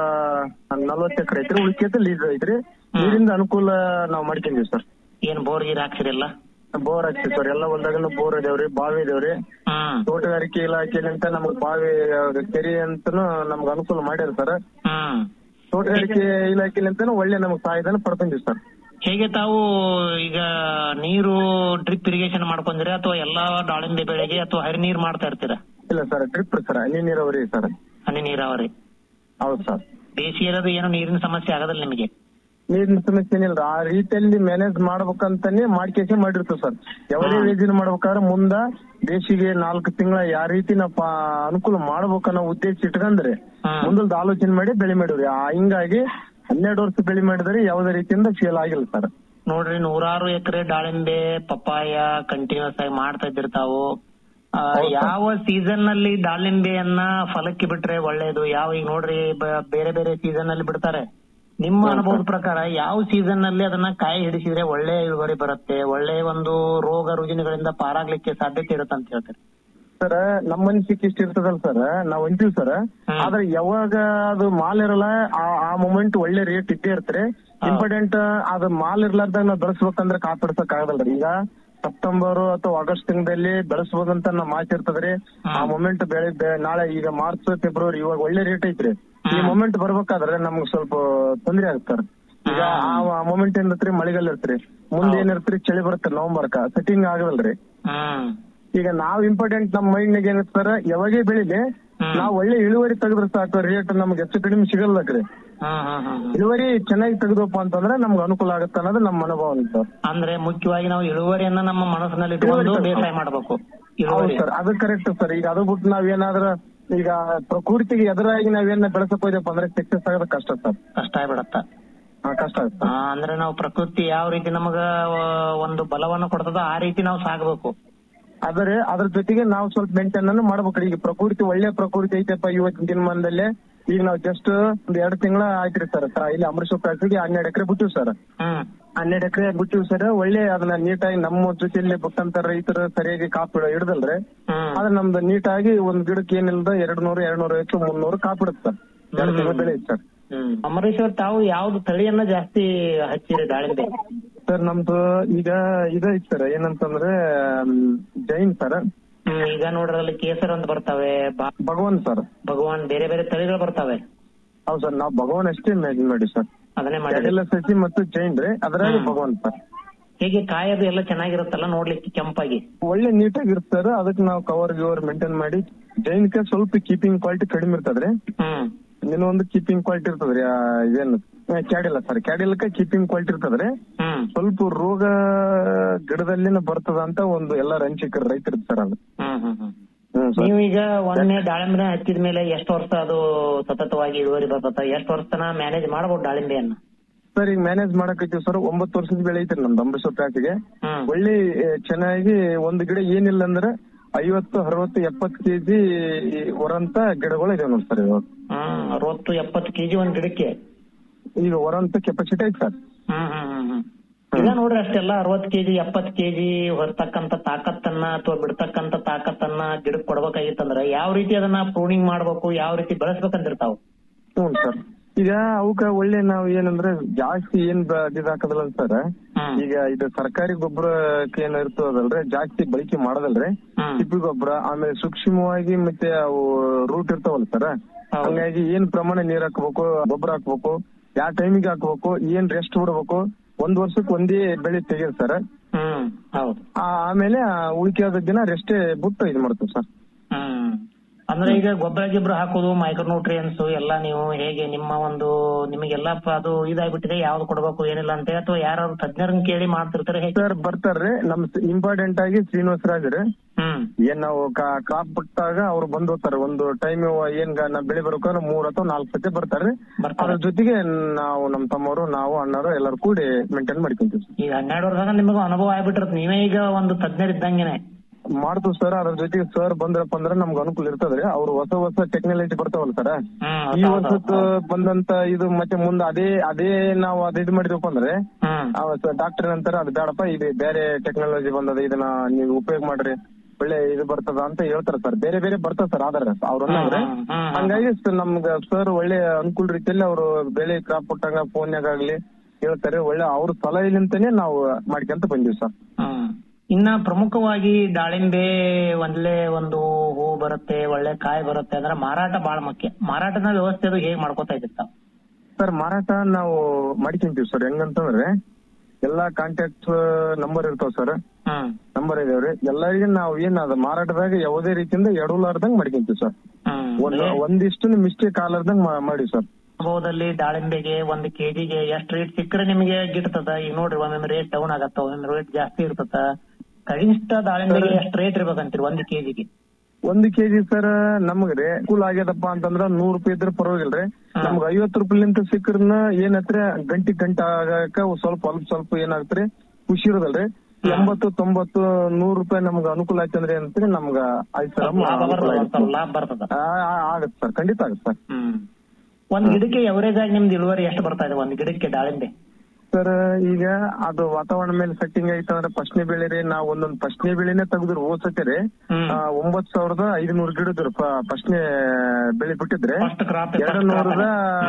ನಲ್ವತ್ತು ಎಕರೆ ಐತ್ರಿ ಉಳಿಕೆದ್ದು ಲೀಸ್ ಐತ್ರಿ ನೀರಿಂದ ಅನುಕೂಲ ನಾವ್ ಮಾಡ್ಕೊಂಡಿವಿ ಸರ್
ಏನ್ ಬೋರ್ ಗೀರ್ ಹಾಕ್ಸಿರಿಲ್ಲ
ಬೋರ್ ಹಾಕ್ತಿವಿ ಸರ್ ಎಲ್ಲ ಹೊಲ್ದಾಗನು ಬೋರ್ ಇದಾವ್ರಿ ಬಾವಿ ಇದಾವ್ರಿ
ಹ್ಮ್
ತೋಟಗಾರಿಕೆ ಇಲಾಖೆಲಿಂತ ನಮಗ್ ಬಾವಿ ಆ, ಕೆರೆ ಅಂತನು ನಮ್ಗ್ ಅನುಕೂಲ ಮಾಡ್ಯಾರ ಸರ್
ಹ್ಮ್
ತೋಟಗಾರಿಕೆ ಇಲಾಖೆಲಿಂತ ಒಳ್ಳೆ ನಮಗ್ ಸಹಾಯಧನ ಪಡ್ಕೊಂಡಿವಿ ಸರ್
ಹೇಗೆ ತಾವು ಈಗ ನೀರು ಡ್ರಿಪ್ ಇರಿಗೇಷನ್ ಮಾಡ್ಕೊಂಡಿರಾ ಅಥವಾ ಎಲ್ಲಾ ದಾಳಿಂಬೆ ಬೆಳೆಗೆ ಅಥವಾ ಹರಿ ನೀರ್ ಮಾಡ್ತಾ ಇರ್ತೀರಾ
ಇಲ್ಲ ಸರ್ ಡ್ರಿಪ್ ಸರ್ ಹನಿ ನೀರಾವರಿ ಸರ್
ಹನಿ ನೀರಾವರಿ
ಹೌದು ಸರ್
ಬೇಸಿಗೆಲ್ಲದು ಏನು ನೀರಿನ ಸಮಸ್ಯೆ ಆಗೋದಿಲ್ಲ ನಿಮಗೆ
ನೀರಿನ ಸಮಸ್ಯೆ ಏನಿಲ್ಲ ಆ ರೀತಿಯಲ್ಲಿ ಮ್ಯಾನೇಜ್ ಮಾಡ್ಬೇಕಂತಾನೆ ಮಾಡ್ಕೇಸಿ ಮಾಡಿರ್ತೀವಿ ಸರ್ ಯಾವುದೇ ಯೋಜನೆ ಮಾಡ್ಬೇಕಾದ್ರೆ ಮುಂದ ಬೇಸಿಗೆ ನಾಲ್ಕು ತಿಂಗಳ ಯಾವ ರೀತಿ ನಾವು ಪಾ- ಅನುಕೂಲ ಮಾಡ್ಬೇಕನ್ನೋ ಉದ್ದೇಶ ಇಟ್ಕೊಂಡ್ರೆ
ಹ್ಮ್.
ಮುಂದಲ್ದ ಆಲೋಚನೆ ಮಾಡಿ ಬೆಳೆ ಮಾಡಿವ್ರಿ ಆ ಹಿಂಗಾಗಿ ಹನ್ನೆರಡು ವರ್ಷ ಬೆಳೆ ಮಾಡಿದ್ರೆ ಯಾವುದೇ ರೀತಿಯಿಂದ ಫೇಲ್ ಆಗಿಲ್ಲ ಸರ್
ನೋಡ್ರಿ ನೂರಾರು ಎಕರೆ ದಾಳಿಂಬೆ ಪಪ್ಪಾಯ ಕಂಟಿನ್ಯೂಸ್ ಆಗಿ ಮಾಡ್ತಾ ಇದ್ದೀರಿ ತಾವು ಆ, ಯಾವ ಸೀಸನ್ ನಲ್ಲಿ ದಾಳಿಂಬೆಯನ್ನ ಫಲಕ್ಕೆ ಬಿಟ್ರೆ ಒಳ್ಳೇದು ಯಾವ ಈಗ ನೋಡ್ರಿ ಬ- ಬೇರೆ ಬೇರೆ ಸೀಸನ್ ನಲ್ಲಿ ಬಿಡ್ತಾರೆ ನಿಮ್ಮ ಅನುಭವದ ಪ್ರಕಾರ ಯಾವ ಸೀಸನ್ ನಲ್ಲಿ ಅದನ್ನ ಕಾಯಿ ಹಿಡಿಸಿದ್ರೆ ಒಳ್ಳೆ ಇಳುವರಿ ಬರುತ್ತೆ ಒಳ್ಳೆ ಒಂದು ರೋಗ ರುಜಿನಗಳಿಂದ ಪಾರಾಗ್ಲಿಕ್ಕೆ ಸಾಧ್ಯತೆ ಇರುತ್ತೆ ಅಂತ ಹೇಳ್ತಾರೆ
ಸರ್ ನಮ್ಮ ಮನಸ್ಸಿಗೆ ಇಷ್ಟ ಇರ್ತದಲ್ಲ ಸರ್ ನಾವ್ ಅಂತೀವಿ ಸರ್
ಹ್ಮ್.
ಆದ್ರೆ ಯಾವಾಗ ಅದು ಮಾಲ್ ಇರಲ್ಲ ಆ- ಆ ಮೂಮೆಂಟ್ ಒಳ್ಳೆ ರೇಟ್ ಇದ್ದೇ ಇರ್ತಾರೆ ಇಂಪಾರ್ಟೆಂಟ್ ಅದು ಮಾಲ್ ಇರ್ಲಾರ್ದಾಗ ನಾವ್ ಬೆಳೆಸ್ಬೇಕಂದ್ರೆ ಕಾಪಾಡ್ಸಕ್ ಆಗದಲ್ರಿ ಈಗ ಸೆಪ್ಟೆಂಬರ್ ಅಥವಾ ಆಗಸ್ಟ್ ತಿಂಗಳಲ್ಲಿ ಬೆಳೆಸಬಹುದಂತ ನಮ್ ಮಾತು ಇರ್ತದ್ರಿ ಆ ಮೂಮೆಂಟ್ ಬೆಳೆ ಬೆ- ನಾಳೆ ಈಗ ಮಾರ್ಚ್ ಫೆಬ್ರವರಿ ಇವಾಗ ಒಳ್ಳೆ ರೇಟ್ ಐತ್ರಿ ಈ ಮೂಮೆಂಟ್ ಬರ್ಬೇಕಾದ್ರೆ ನಮ್ಗ್ ಸ್ವಲ್ಪ ತೊಂದ್ರೆ ಆಗುತ್ತೆ ಸರ್ ಈಗ ಆ ಮೂಮೆಂಟ್ ಏನತ್ರಿ ಮಳೆಗಾಲ ಇರ್ತ್ರಿ ಮುಂದೆ ಏನಿರ್ತ್ರಿ ಚಳಿ ಬರುತ್ತೆ ನವೆಂಬರ್ಕ ಸೆಟ್ಟಿಂಗ್ ಆಗದಲ್ರಿ
ಹ್ಮ್
ಈಗ ನಾವ್ ಇಂಪಾರ್ಟೆಂಟ್ ನಮ್ ಮೈಂಡ್ ನಾಗ ಏನಿತ್ತು ಸರ್ ಯಾವಾಗೇ ಬೆಳಿಲಿ ನಾವ್ ಒಳ್ಳೆ ಇಳುವರಿ ತೆಗೆದ್ರೆ ಸಾಕು ರೇಟ್ ನಮ್ಗೆ ಹೆಚ್ಚು ಕಡಿಮೆ ಸಿಗಲ್ಲಕ್ರಿ
ಹ್ಮ್ ಹ್ಮ್ ಹ್ಮ್ ಹ್ಮ್.
ಇಳುವರಿ ಚೆನ್ನಾಗಿ ತೆಗೆದಪ್ಪ ಅಂತಂದ್ರೆ ನಮ್ಗೆ ಅನುಕೂಲ ಆಗುತ್ತೆ ಅನ್ನೋದು ನಮ್ಮ ಅನುಭವ ಸರ್
ಅಂದ್ರೆ ಮುಖ್ಯವಾಗಿ ನಾವು ಇಳುವರಿಯನ್ನ ನಮ್ಮ ಮನಸ್ಸಿನಲ್ಲಿ ಇಟ್ಕೊಂಡು
ಇಳುವರಿ
ಬೇಸಾಯ ಮಾಡಬೇಕು
ಹೌದು
ಇಳುವರಿ
ಸರ್ ಅದು ಕರೆಕ್ಟ್ ಸರ್ ಈಗ ಅದು ಬಿಟ್ಟು ನಾವೇನಾದ್ರ ಈಗ ಪ್ರಕೃತಿಗೆ ಎದುರಾಗಿ ನಾವೇನ ಬೆಳೆಸಕ್ ಹೋಯ್ದಪ್ಪ ಅಂದ್ರೆ ಸಕ್ಸಸ್ ಆಗೋದು ಕಷ್ಟ ಸರ್
ಕಷ್ಟ ಆಗ್ಬಿಡತ್ತ
ಹಾ, ಕಷ್ಟ ಆಗುತ್ತೆ
ಆ, ಅಂದ್ರೆ ನಾವು ಪ್ರಕೃತಿ ಯಾವ ರೀತಿ ನಮಗ ಆ, ಒಂದು ಬಲವನ್ನು ಕೊಡ್ತದೋ ಆ ರೀತಿ ನಾವು ಸಾಗಬೇಕು
ಆದರೆ ಅದ್ರ ಜೊತೆಗೆ ನಾವು ಸ್ವಲ್ಪ ಮೇಂಟೈನ್ ಅನ್ನು ಮಾಡ್ಬೇಕ್ರಿ ಈಗ ಪ್ರಕೃತಿ ಒಳ್ಳೆ ಪ್ರಕೃತಿ ಐತೆಪ್ಪ ಇವತ್ತಿನ ದಿನಮಾನದಲ್ಲಿ ಈಗ ನಾವು ಜಸ್ಟ್ ಒಂದ್ ಎರಡು ತಿಂಗಳ ಆಯ್ತ್ರಿ ಸರ್ ಇಲ್ಲಿ ಅಮೃತ ಪ್ಯಾಸಿಗೆ ಹನ್ನೆರಡು ಎಕರೆ ಬಿಟ್ಟಿವಿ ಸರ್
ಹ್ಮ್
ಹನ್ನೆರಡು ಎಕರೆ ಬಿಟ್ಟಿವಿ ಸರ್ ಒಳ್ಳೆ ಅದನ್ನ ನೀಟಾಗಿ ನಮ್ಮ ಜೊತೆಯಲ್ಲಿ ಬಿಟ್ಟಂತ ರೈತರು ಸರಿಯಾಗಿ ಕಾಪಿ ಹಿಡ್ದಲ್ರಿ
ಹ್ಮ್
ಆದ್ರೆ ನಮ್ದು ನೀಟಾಗಿ ಒಂದ್ ಗಿಡಕ್ಕೆ ಏನಿಲ್ದ ಎರಡ್ ನೂರು ಎರಡ್ ನೂರ ಐವತ್ತು ಮುನ್ನೂರು ಕಾಪಿಡುತ್ತೆ ಸರ್ ಎರಡು ತಿಂಗಳ ಬೆಳೆ ಐತೆ ಸರ್
ಹ್ಮ್ ಅಮರೇಶ್ವರ್ ತಾವು ಯಾವ್ದು ತಳಿಯನ್ನ ಜಾಸ್ತಿ ಹಚ್ಚಿರಿ ದಾಳಿಂಬೆ
ಸರ್ ನಮ್ದು ಈಗ ಇದೈತ್ ಸರ್ ಏನಂತಂದ್ರೆ ಮ್, ಜೈನ್ ಸರ್
ಹ್ಮ್ ಈಗ ನೋಡ್ರಲ್ಲಿ ಕೇಸರ್ ಅಂತ ಬರ್ತವೆ ಬಾ-
ಭಗವಾನ್ ಸರ್
ಭಗವಾನ್ ಬೇರೆ ಬೇರೆ ತಳಿಗಳು ಬರ್ತವೆ
ಹೌದು ಸರ್ ನಾವು ಭಗವಾನ್ ಅಷ್ಟೇ ಇಮ್ಯಾಜಿನ್ ಮಾಡಿ ಸರ್
ಅದನ್ನೇ ಮಾಡಿ
ಕ್ಯಾಡಿಲ ಸಸಿ ಮತ್ತು ಜೈನ್ ರೀ ಅದ್ರಾಗ ಭಗವಾನ್ ಸರ್
ಹೇಗೆ ಕಾಯದು ಎಲ್ಲ ಚೆನ್ನಾಗಿರುತ್ತಲ್ಲ ನೋಡ್ಲಿಕ್ಕೆ ಕೆಂಪಾಗಿ
ಒಳ್ಳೆ ನೀಟಾಗಿ ಇರುತ್ತೆ ಸರ್ ಅದಕ್ಕೆ ನಾವು ಕವರ್ ಗಿವರ್ ಮೇಂಟೈನ್ ಮಾಡಿ ಜೈನ್ಕ ಸ್ವಲ್ಪ ಕೀಪಿಂಗ್ ಕ್ವಾಲಿಟಿ ಕಡಿಮೆ ಇರ್ತದ್ರಿ
ಹ್ಮ್
ಇನ್ನೊಂದು ಕೀಪಿಂಗ್ ಕ್ವಾಲಿಟಿ ಇರ್ತದ್ರಿ ಆ, ಇದೇನು ಕ್ಯಾಡಿಲ್ಲ ಸರ್ ಕ್ಯಾಡಿಲಕ್ಕ ಕೀಪಿಂಗ್ ಕ್ವಾಲಿಟಿ ಇರ್ತದ್ರಿ
ಹ್ಮ್
ಸ್ವಲ್ಪ ರೋಗ ಗಿಡದಲ್ಲಿನ ಬರ್ತದ ಅಂತ ಒಂದು ಎಲ್ಲ ರಂಚಿಕರ ರೈತರು ಸರ್ ಅದು
ಹ್ಮ್ ಹ್ಮ್ ಹ್ಮ್
ಹ್ಮ್ ಸರ್
ನೀವು ಈಗ ಒಂದೇ ದಾಳಿಂಬೆ ಹಚ್ಚಿದ ಮೇಲೆ ಎಷ್ಟು ವರ್ಷ ಅದು ಸತತವಾಗಿ ಇಳುವರಿ ಬರ್ತದ ಎಷ್ಟು ವರ್ಷ ತನ ಮ್ಯಾನೇಜ್ ಮಾಡಬಹುದು ದಾಳಿಂಬೆಯನ್ನ
ಸರ್ ಈಗ ಮ್ಯಾನೇಜ್ ಮಾಡಕೈತಿವಿ ಸರ್ ಒಂಬತ್ತು ವರ್ಷದ ಬೆಳೆ ಐತ್ರಿ ನಮ್ದು ಅಂಬರೀಶ್ವರ ಪ್ಯಾಟಿಗೆ
ಹ್ಮ್
ಒಳ್ಳೆ ಆ, ಚೆನ್ನಾಗಿ ಒಂದು ಗಿಡ ಏನಿಲ್ಲ ಅಂದ್ರೆ ಐವತ್ತು ಅರವತ್ತು ಎಪ್ಪತ್ತು ಕೆಜಿ ಹೊರಂತ ಗಿಡಗಳು ಇದಾವೆ ನೋಡಿ ಸರ್ ಇವಾಗ
ಹ್ಮ್ ಅರವತ್ತು ಎಪ್ಪತ್ತು ಕೆಜಿ ಒಂದ್ ಗಿಡಕ್ಕೆ
ಈಗ ಹೊರಂತ ಕೆಪಾಸಿಟಿ ಐತೆ ಸರ್
ಹ್ಮ್ ಹ್ಮ್ ಹ್ಮ್ ಹ್ಮ್ ಈಗ ನೋಡ್ರಿ ಅಷ್ಟೆಲ್ಲ ಅರವತ್ ಕೆಜಿ ಎಪ್ಪತ್ ಕೆಜಿ ಹೊರತಕ್ಕಂತ ತಾಕತ್ತನ್ನ ಅಥವಾ ಬಿಡ್ತಕ್ಕಂತ ತಾಕತ್ತನ್ನ ಗಿಡಕ್ ಕೊಡ್ಬೇಕಾಗಿತ್ತಂದ್ರ ಯಾವ ರೀತಿ ಅದನ್ನ ಪ್ರೂನಿಂಗ್ ಮಾಡ್ಬೇಕು ಯಾವ ರೀತಿ ಬೆಳೆಸ್ಬೇಕಂತಿರ್ತಾವ
ಹ್ಞೂ ಸರ್ ಈಗ ಅವಕ್ಕ ಒಳ್ಳೆ ನಾವು ಏನಂದ್ರೆ ಜಾಸ್ತಿ ಏನ್ ಬ- ಇದ್ ಹಾಕದಲ್ಲ ಸರ್
ಹ್ಮ್
ಈಗ ಇದು ಸರ್ಕಾರಿ ಗೊಬ್ಬರ ಏನ್ ಇರ್ತದಲ್ರಿ ಜಾಸ್ತಿ ಬಳಕೆ ಮಾಡದಲ್ರಿ
ಹ್ಮ್
ತಿಪ್ಪಿ ಗೊಬ್ಬರ ಆಮೇಲೆ ಸೂಕ್ಷ್ಮವಾಗಿ ಮತ್ತೆ ಅವು ರೂಟ್ ಇರ್ತಾವಲ್ಲ ಸರ್
ಹೌದು.
ಹಂಗಾಗಿ ಏನ್ ಪ್ರಮಾಣ ನೀರ್ ಹಾಕ್ಬೇಕು ಗೊಬ್ಬರ ಹಾಕ್ಬೇಕು ಯಾವ ಟೈಮಿಗೆ ಹಾಕ್ಬೇಕು ಏನ್ ರೆಸ್ಟ್ ಬಿಡ್ಬೇಕು ಒಂದ್ ವರ್ಷಕ್ಕೆ ಒಂದೇ ಬೆಳೆ ತೆಗೆದು ಸರ್
ಹ್ಮ್ ಹೌದು
ಆಮೇಲೆ ಉಳಿಕೆಯಾದ ದಿನ ರೆಸ್ಟ್ ಬಿಟ್ಟು ಇದು ಮಾಡ್ತೀವಿ ಸರ್
ಹ್ಮ್ ಅಂದ್ರೆ ಈಗ ಗೊಬ್ಬರ ಗಿಬ್ಬರ ಹಾಕೋದು ಮೈಕ್ರೋ ನ್ಯೂಟ್ರಿಯನ್ಸ್ ಎಲ್ಲ ನೀವು ಹೇಗೆ ನಿಮ್ಮ ಒಂದು ನಿಮಗೆಲ್ಲ ಪ- ಅದು ಇದಾಗ್ಬಿಟ್ಟಿದೆ ಯಾವ್ದು ಕೊಡ್ಬೇಕು ಏನಿಲ್ಲ ಅಂತ ಅಥವಾ ಯಾರು ತಜ್ಞರನ್ನ ಕೇಳಿ ಮಾಡ್ತಿರ್ತಾರೆ ಹೇಗೆ
ಸರ್ ಬರ್ತಾರ್ರಿ ನಮ್ ಇಂಪಾರ್ಟೆಂಟ್ ಆಗಿ ಶ್ರೀನಿವಾಸ ರಾಜ್
ಹ್ಮ್
ಏನ್ ನಾವು ಕ್ರಾಪ್ ಬಿಟ್ಟಾಗ ಅವ್ರು ಬಂದ್ ಹೋಗ್ತಾರೆ ಒಂದು ಟೈಮ್ ಏನ್ ಗ- ನಾ ಬೆಳೆ ಬರ್ಬೇಕಾದ್ರೆ ಮೂರ್ ಅಥವಾ ನಾಲ್ಕು ಸತಿ ಬರ್ತಾರೆ
ಬರ್ತಾರೆ.
ಅದ್ರ ಜೊತೆಗೆ ನಾವು ನಮ್ ತಮ್ಮವರು ನಾವು ಅಣ್ಣರು ಎಲ್ಲರೂ ಕೂಡಿ ಮೇಂಟೈನ್ ಮಾಡ್ಕೊಂತೀವಿ ಸರ್.
ಈಗ ಹನ್ನೆರಡು ವರ್ಷದಾಗ ನಿಮಗೂ ಅನುಭವ ಆಗ್ಬಿಟ್ಟಿರತ್ ನೀವೇ ಈಗ ಒಂದು ತಜ್ಞರಿದ್ದಂಗೆನೆ
ಮಾಡ್ತೀವಿ ಸರ್ ಅದ್ರ ಜೊತೆಗೆ ಸರ್ ಬಂದ್ರಪ್ಪ ಅಂದ್ರೆ ನಮ್ಗೆ ಅನುಕೂಲ ಇರ್ತದ್ರಿ ಅವ್ರು ಹೊಸ ಹೊಸ ಟೆಕ್ನಾಲಜಿ ಬರ್ತಾವಲ್ಲ ಸರ್
ಹ್ಮ್
ಈ
ಹೌದು, ಹೌದು,
ವರ್ಷದ ಬಂದಂತ ಇದು ಮತ್ತೆ ಮುಂದೆ ಅದೇ ಅದೇ ನಾವು ಅದ್ ಇದು ಮಾಡಿದ್ವಪ್ಪ ಅಂದ್ರೆ
ಹ್ಮ್
ಡಾಕ್ಟರ್ ನಂತರ ಅದು ಬೇಡಪ್ಪ ಇದು ಬೇರೆ ಟೆಕ್ನಾಲಜಿ ಬಂದದ ಇದನ್ನ ನೀವು ಉಪಯೋಗ ಮಾಡ್ರಿ ಒಳ್ಳೆ ಇದು ಬರ್ತದ ಅಂತ ಹೇಳ್ತಾರ ಸರ್ ಬೇರೆ ಬೇರೆ ಬರ್ತದ ಸರ್ ಆಧಾರ ಅವ್ರನ್ನ
ಹ್ಮ್, ಹ್ಮ್, ಹ್ಮ್.
ಹಂಗಾಗಿ ಸ- ನಮ್ಗ ಸರ್ ಒಳ್ಳೆ ಅನುಕೂಲ ರೀತಿಯಲ್ಲಿ ಅವರು ಬೆಳೆ ಕ್ರಾಪ್ ಕೊಟ್ಟಾಗ ಫೋನ್ಯಾಗ ಆಗ್ಲಿ ಹೇಳ್ತಾರೆ ಒಳ್ಳೆ ಅವ್ರ ಸಲಹೆಲಿಂತಾನೆ ನಾವು ಮಾಡ್ಕೊಂತ ಬಂದಿವಿ ಸರ್
ಹ್ಮ್ ಇನ್ನ ಪ್ರಮುಖವಾಗಿ ದಾಳಿಂಬೆ ಒಳ್ಳೆ ಒಂದು ಹೂ ಬರುತ್ತೆ ಒಳ್ಳೆ ಕಾಯಿ ಬರುತ್ತೆ ಅಂದ್ರೆ ಮಾರಾಟ ಬಹಳ ಮುಖ್ಯ ಮಾರಾಟದ ವ್ಯವಸ್ಥೆ ಅದು ಹೇಗ್ ಮಾಡ್ಕೋತಾ ಇದ್ದಿತ್ತ
ಸರ್ ಮಾರಾಟ ನಾವು ಮಾಡ್ಕೊಂತೀವಿ ಸರ್ ಹೆಂಗಂತಂದ್ರೆ ಎಲ್ಲಾ ಕಾಂಟ್ಯಾಕ್ಟ್ ನಂಬರ್ ಇರ್ತಾವ ಸರ್
ಹ್ಮ್
ನಂಬರ್ ಇದಾವ್ರಿ ಎಲ್ಲರಿಗೂ ನಾವು ಏನ್ ಅದ ಮಾರಾಟದಾಗ ಯಾವುದೇ ರೀತಿಯಿಂದ ಎಡವಲಾರ್ದಂಗ್ ಮಾಡ್ಕೊಂತೀವಿ ಸರ್
ಹ್ಮ್
ಒಂದ್ ಒಂದಿಷ್ಟು ಮಿಸ್ಟೇಕ್ ಆಗಲಾರ್ದಂಗ್ ಮಾ- ಮಾಡಿ ಸರ್
ಅನುಭವದಲ್ಲಿ ದಾಳಿಂಬೆಗೆ ಒಂದ್ ಕೆಜಿಗೆ ಎಷ್ಟ್ ರೇಟ್ ಸಿಕ್ಕರೆ ನಿಮಗೆ ಗಿಟ್ತದ ಈಗ ನೋಡ್ರಿ ಒಮ್ಮೊಮ್ಮೆ ರೇಟ್ ಡೌನ್ ಆಗತ್ತ ಒಮ್ಮೊಮ್ಮೆ ರೇಟ್ ಜಾಸ್ತಿ ಇರ್ತದ ಕನಿಷ್ಠ ದಾಳಿಂಬೆಗೆ ಎಷ್ಟ್ ರೇಟ್ ಇರ್ಬೇಕಂತೀರಿ ಒಂದ್ ಕೆಜಿಗೆ
ಒಂದ್ ಕೆಜಿ ಸರ್ ನಮಗ್ರಿ ಕೂಲ್ ಆಗ್ಯದಪ್ಪ ಅಂತಂದ್ರ ನೂರ್ ರೂಪಾಯಿ ಇದ್ರ ಪರವಾಗಿಲ್ರಿ ನಮ್ಗ್ ಐವತ್ ರೂಪಾಯಿಲಿಂತ ಸಿಕ್ಕರ್ನ ಏನತ್ರಿ ಗಂಟಿ ಗಂಟ ಆಗಾಕ ಸ್ವಲ್ಪ ಸ್ವಲ್ಪ ಸ್ವಲ್ಪ ಏನಾಗ್ತ್ರಿ ಖುಷಿ ಇರೋದಲ್ರಿ ಎಂಬತ್ತು ತೊಂಬತ್ತು ನೂರ್ ರೂಪಾಯಿ ನಮ್ಗ ಅನುಕೂಲ ಆಯ್ತಂದ್ರೆ ಅಂತ್ರಿ ನಮ್ಗ ಆಯ್ತು ಸರ್
ಲಾಭ ಬರ್ತದ ಒಂದ್ ಸ್ವಲ್ಪ ಲಾಭ ಬರ್ತದ
ಆಗತ್ ಸರ್ ಖಂಡಿತ ಆಗತ್ ಸರ್
ಹ್ಮ್ ಒಂದ್ ಗಿಡಕ್ಕೆ ಎವರೇಜ್ ಆಗಿ ನಿಮ್ದು ಇಳುವರಿ ಎಷ್ಟು ಬರ್ತಾ ಇದೆ ಒಂದ್ ಗಿಡಕ್ಕೆ ದಾಳಿಂಬೆ
ಸರ್ ಈಗ ಅದು ವಾತಾವರಣ ಮೇಲೆ ಸೆಟ್ಟಿಂಗ್ ಆಯ್ತಂದ್ರೆ ಫಸ್ಟ್ನೇ ಬೆಳೆ ರೀ ನಾವ್ ಒಂದೊಂದ್ ಫಸ್ಟ್ನೇ ಬೆಳೆನೆ ತೆಗೆದ್ರು ಹೋಸತಿ ರೀ
ಹ್ಮ್.
ಆ, ಒಂಬತ್ ಸಾವಿರದ ಐದುನೂರು ಗಿಡದ್ರು ಫಸ್ಟ್ನೇ ಬೆಳೆ ಬಿಟ್ಟಿದ್ರೆ
ಫಸ್ಟ್ ಕ್ರಾಪ್
ಎರಡು ನೂರದ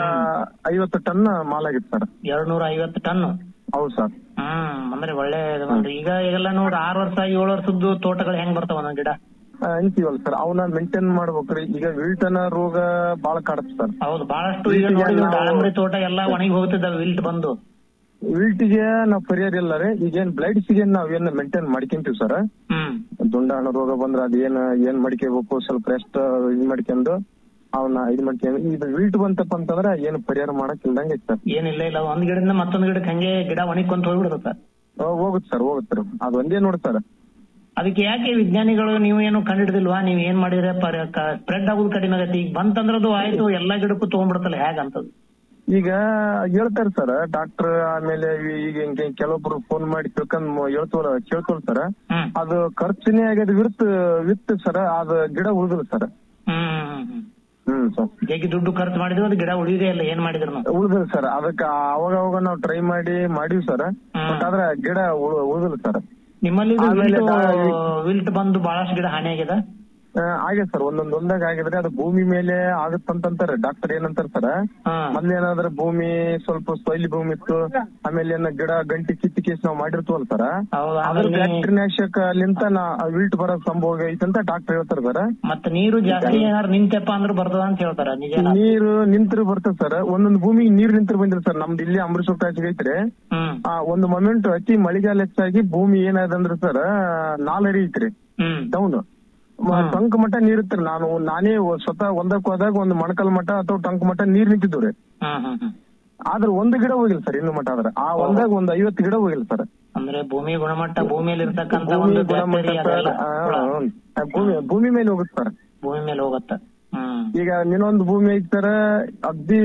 ಐವತ್ತು ಟನ್ ಮಾಲ್ ಆಗಿತ್ತು ಸರ್
ಎರಡ್ ನೂರ ಐವತ್ತು ಟನ್
ಹೌದು ಸರ್
ಹ್ಮ್ ಅಂದ್ರೆ ಒಳ್ಳೆ ಇದು ಬಂದ್ರಿ ಈಗ ಎಲ್ಲ ನೋಡ್ರಿ ಆರ್ ವರ್ಷ ಏಳು ವರ್ಷದ್ದು ತೋಟಗಳು ಹೆಂಗ್ ಬರ್ತಾವ ಒಂದೊಂದ್ ಗಿಡ
ಅಂತೀವಲ್ಲ ಸರ್ ಅವನ್ನ ಮೇಂಟೈನ್ ಮಾಡ್ಬೇಕ್ರಿ ಈಗ ವಿಲ್ಟನ ರೋಗ ಬಾಳ ಕಾಡುತ್ತೆ ಸರ್
ಹೌದು ಬಹಳಷ್ಟು ಈಗ
ಈಗ
ನೋಡಿ
ನಾವು-
ದಾಳಂಬ್ರಿ ತೋಟ ಎಲ್ಲ ಒಣಗಿ ಹೋಗ್ತಿದ್ದಾವೆ ವಿಲ್ಟ್ ಬಂದು
ವಿಲ್ಟಿಗೆ ನಾವ್ ಪರಿಹಾರ ಇಲ್ಲ ರೀ ಈಗೇನ್ ಬ್ಲೈಡ್ಸ್ ಗೆ ನಾವ್ ಏನ್ ಮೇಂಟೈನ್ ಮಾಡ್ಕೊಂತೀವಿ ಸರ್
ಹ್ಮ್
ದುಂಡಾಣ ರೋಗ ಬಂದ್ರ ಅದ್ ಏನ್ ಏನ್ ಮಾಡ್ಕೋಬೇಕು ಸ್ವಲ್ಪ ರೆಸ್ಟ್ ಇದ್ ಮಾಡ್ಕೊಂಡು ಅವನ್ನ ಇದ್ ಮಾಡ್ಕೊಂಡು ಇದು ವಿಲ್ಟ್ ಬಂತಪ್ಪ ಅಂತಂದ್ರ ಏನು ಪರಿಹಾರ ಮಾಡಕ್ ಇಲ್ದಂಗೆ ಐತ್ ಸರ್
ಏನಿಲ್ಲ ಇಲ್ಲ ಒಂದ್ ಗಿಡದಿಂದ ಮತ್ತೊಂದ್ ಗಿಡಕ್ಕೆ ಹಂಗೆ ಗಿಡ ಒಣಕೊಂತ ಹೋಗ್ಬಿಡುತ್ತ
ಹೋಗುತ್ತೆ ಸರ್ ಹೋಗುತ್ತೆ ಸರ್ ಅದ್ ಒಂದೇ ನೋಡಿ ಸರ್
ಅದಕ್ಕೆ ಯಾಕೆ ವಿಜ್ಞಾನಿಗಳು ನೀವು ಏನು ಕಂಡಿಡ್ದಿಲ್ವಾ ನೀವ್ ಏನ್ ಮಾಡಿದ್ರೆ ಸ್ಪ್ರೆಡ್ ಆಗೋದು ಕಡಿಮೆ ಆಗತ್ತೆ ಈಗ ಬಂತಂದ್ರದು ಆಯ್ತು ಎಲ್ಲಾ ಗಿಡಕ್ಕೂ ತಗೊಂಡ್ಬಿಡುತ್ತಲ್ಲ ಹೇಗಂತದ್ದು
ಈಗ ಹೇಳ್ತಾರೆ ಸರ್ ಡಾಕ್ಟರ್ ಆಮೇಲೆ ಈ- ಈಗ ಹಿಂಗೆ ಕೆಲವೊಬ್ರು ಫೋನ್ ಮಾಡಿ ತಿಳ್ಕೊಂಡ್ ಹೇಳ್ತವಲ್ಲ ಕೇಳ್ತವಲ್ಲ ಸರ್
ಹ್ಮ್
ಅದು ಖರ್ಚನೇ ಆಗ್ಯದ ವಿತ್ ವಿತ್ ಸರ್ ಅದು ಗಿಡ ಉಳಿದಿಲ್ಲ ಸರ್
ಹ್ಮ್ ಹ್ಮ್ ಹ್ಮ್
ಹ್ಮ್ ಸರ್
ಜಗ್ಗಿ ದುಡ್ಡು ಖರ್ಚು ಮಾಡಿದ್ರು ಅದು ಗಿಡ ಉಳಿದೇ ಇಲ್ಲ ಏನ್ ಮಾಡಿದ್ರು ನಾವು
ಉಳಿದಿಲ್ಲ ಸರ್ ಅದಕ್ಕ ಅವಾಗ ಅವಾಗ ನಾವು ಟ್ರೈ ಮಾಡಿ ಮಾಡಿವಿ ಸರ್ ಬಟ್ ಆದ್ರೆ ಗಿಡ ಉಳಿದಿಲ್ಲ ಸರ್
ನಿಮ್ಮಲ್ಲಿ ಇದು
ಆಮೇಲೆ
ವಿಲ್ಟ್
ನಾ-
ವಿಲ್ಟ್ ಬಂದು ಬಹಳಷ್ಟು ಗಿಡ ಹಾನಿ ಆಗಿದೆ
ಆಗ್ಯದ ಸರ್ ಒಂದೊಂದ್ ಒಂದಾಗ ಆಗಿದ್ರೆ ಅದು ಭೂಮಿ ಮೇಲೆ ಆಗತ್ತಂತಾರೆ ಡಾಕ್ಟರ್ ಏನಂತಾರ ಸರ್
ಹಾ
ಮೊದ್ಲೇನಾದ್ರ ಭೂಮಿ ಸ್ವಲ್ಪ ಸೊಯ್ಲಿ ಭೂಮಿ ಇತ್ತು ಆಮೇಲೆ ಏನ ಗಿಡ ಗಂಟಿ ಕಿತ್ತಿ ಕೇಸ್ ನಾವ್ ಮಾಡಿರ್ತೀವಲ್ಲ ಸರ್
ಹೌದು
ಅದ್ರ
ಆಮೇಲೆ
ಬ್ಯಾಕ್ಟೀರಿಯಾನಾಶಕ ಅಲ್ಲಿಂತ ನಾ ವಿಲ್ಟ್ ಬರೋ ಸಂಭವ ಐತೆ ಅಂತ ಡಾಕ್ಟರ್ ಹೇಳ್ತಾರ ಸರ್
ಮತ್ತೆ ನೀರು ಜಾಸ್ತಿ ಏನಾರು ನಿಂತೆಪ್ಪ ಅಂದ್ರೆ ಬರ್ತದ ಅಂತ ಹೇಳ್ತಾರ ನಿಜ
ನೀರು ನಿಂತ್ರು ಬರ್ತದೆ ಸರ್ ಒಂದೊಂದು ಭೂಮಿಗೆ ನೀರ್ ನಿಂತ್ರು ಬಂದಿಲ್ಲ ಸರ್ ನಮ್ದು ಇಲ್ಲಿ ಅಮೃತ ಕಾಸಿಗೆ ಐತ್ರಿ
ಹ್ಮ್
ಆ, ಒಂದು ಮೊಮೆಂಟ್ ಅತಿ ಮಳೆಗಾಲ ಹೆಚ್ಚಾಗಿ ಭೂಮಿ ಏನಾದಂದ್ರೆ ಸರ್ ನಾಲ್ ಐತ್ರಿ
ಹ್ಮ್
ಡೌನ್ ಟಂಕ್ ಮಟ್ಟ ನೀರ್ ಇತ್ರಿ ನಾನು ನಾನೇ ಒ- ಸ್ವತಃ ಒಂದಕ್ಕೆ ಹೋದಾಗ ಒಂದು ಮೊಣಕಲ್ ಮಟ್ಟ ಅಥವಾ ಟಂಕ್ ಮಟ್ಟ ನೀರ್ ನಿಂತಿದ್ವು
ಹ್ಮ್ ಹ್ಮ್ ಹ್ಮ್
ಆದ್ರೆ ಒಂದು ಗಿಡ ಹೋಗಿಲ್ಲ ಸರ್ ಇನ್ನು ಮಟ್ಟ ಆದ್ರೆ ಆ ಒಂದಾಗ ಒಂದ್ ಐವತ್ತು ಗಿಡ ಹೋಗಿಲ್ಲ ಸರ್
ಅಂದ್ರೆ ಭೂಮಿ ಗುಣಮಟ್ಟ ಭೂಮಿಯಲ್ಲಿ ಇರ್ತಕ್ಕಂತ
ಭೂಮಿ
ಒಂದು
ಗುಣಮಟ್ಟ
ಬ್ಯಾಕ್ಟೀರಿಯಾ
ಸರ್
ಅದೆಲ್ಲ
ಆ,
ಹುಳ
ಹ್ಮ್. ಆ, ಭೂಮಿ ಭೂಮಿ ಮೇಲೆ ಹೋಗುತ್ತೆ ಸರ್
ಭೂಮಿ ಮೇಲೆ ಹೋಗತ್ತ ಹ್ಮ್
ಈಗ ಇನ್ನೊಂದು ಭೂಮಿ ಐತಿ ಸರ್ ಅಗ್ದಿ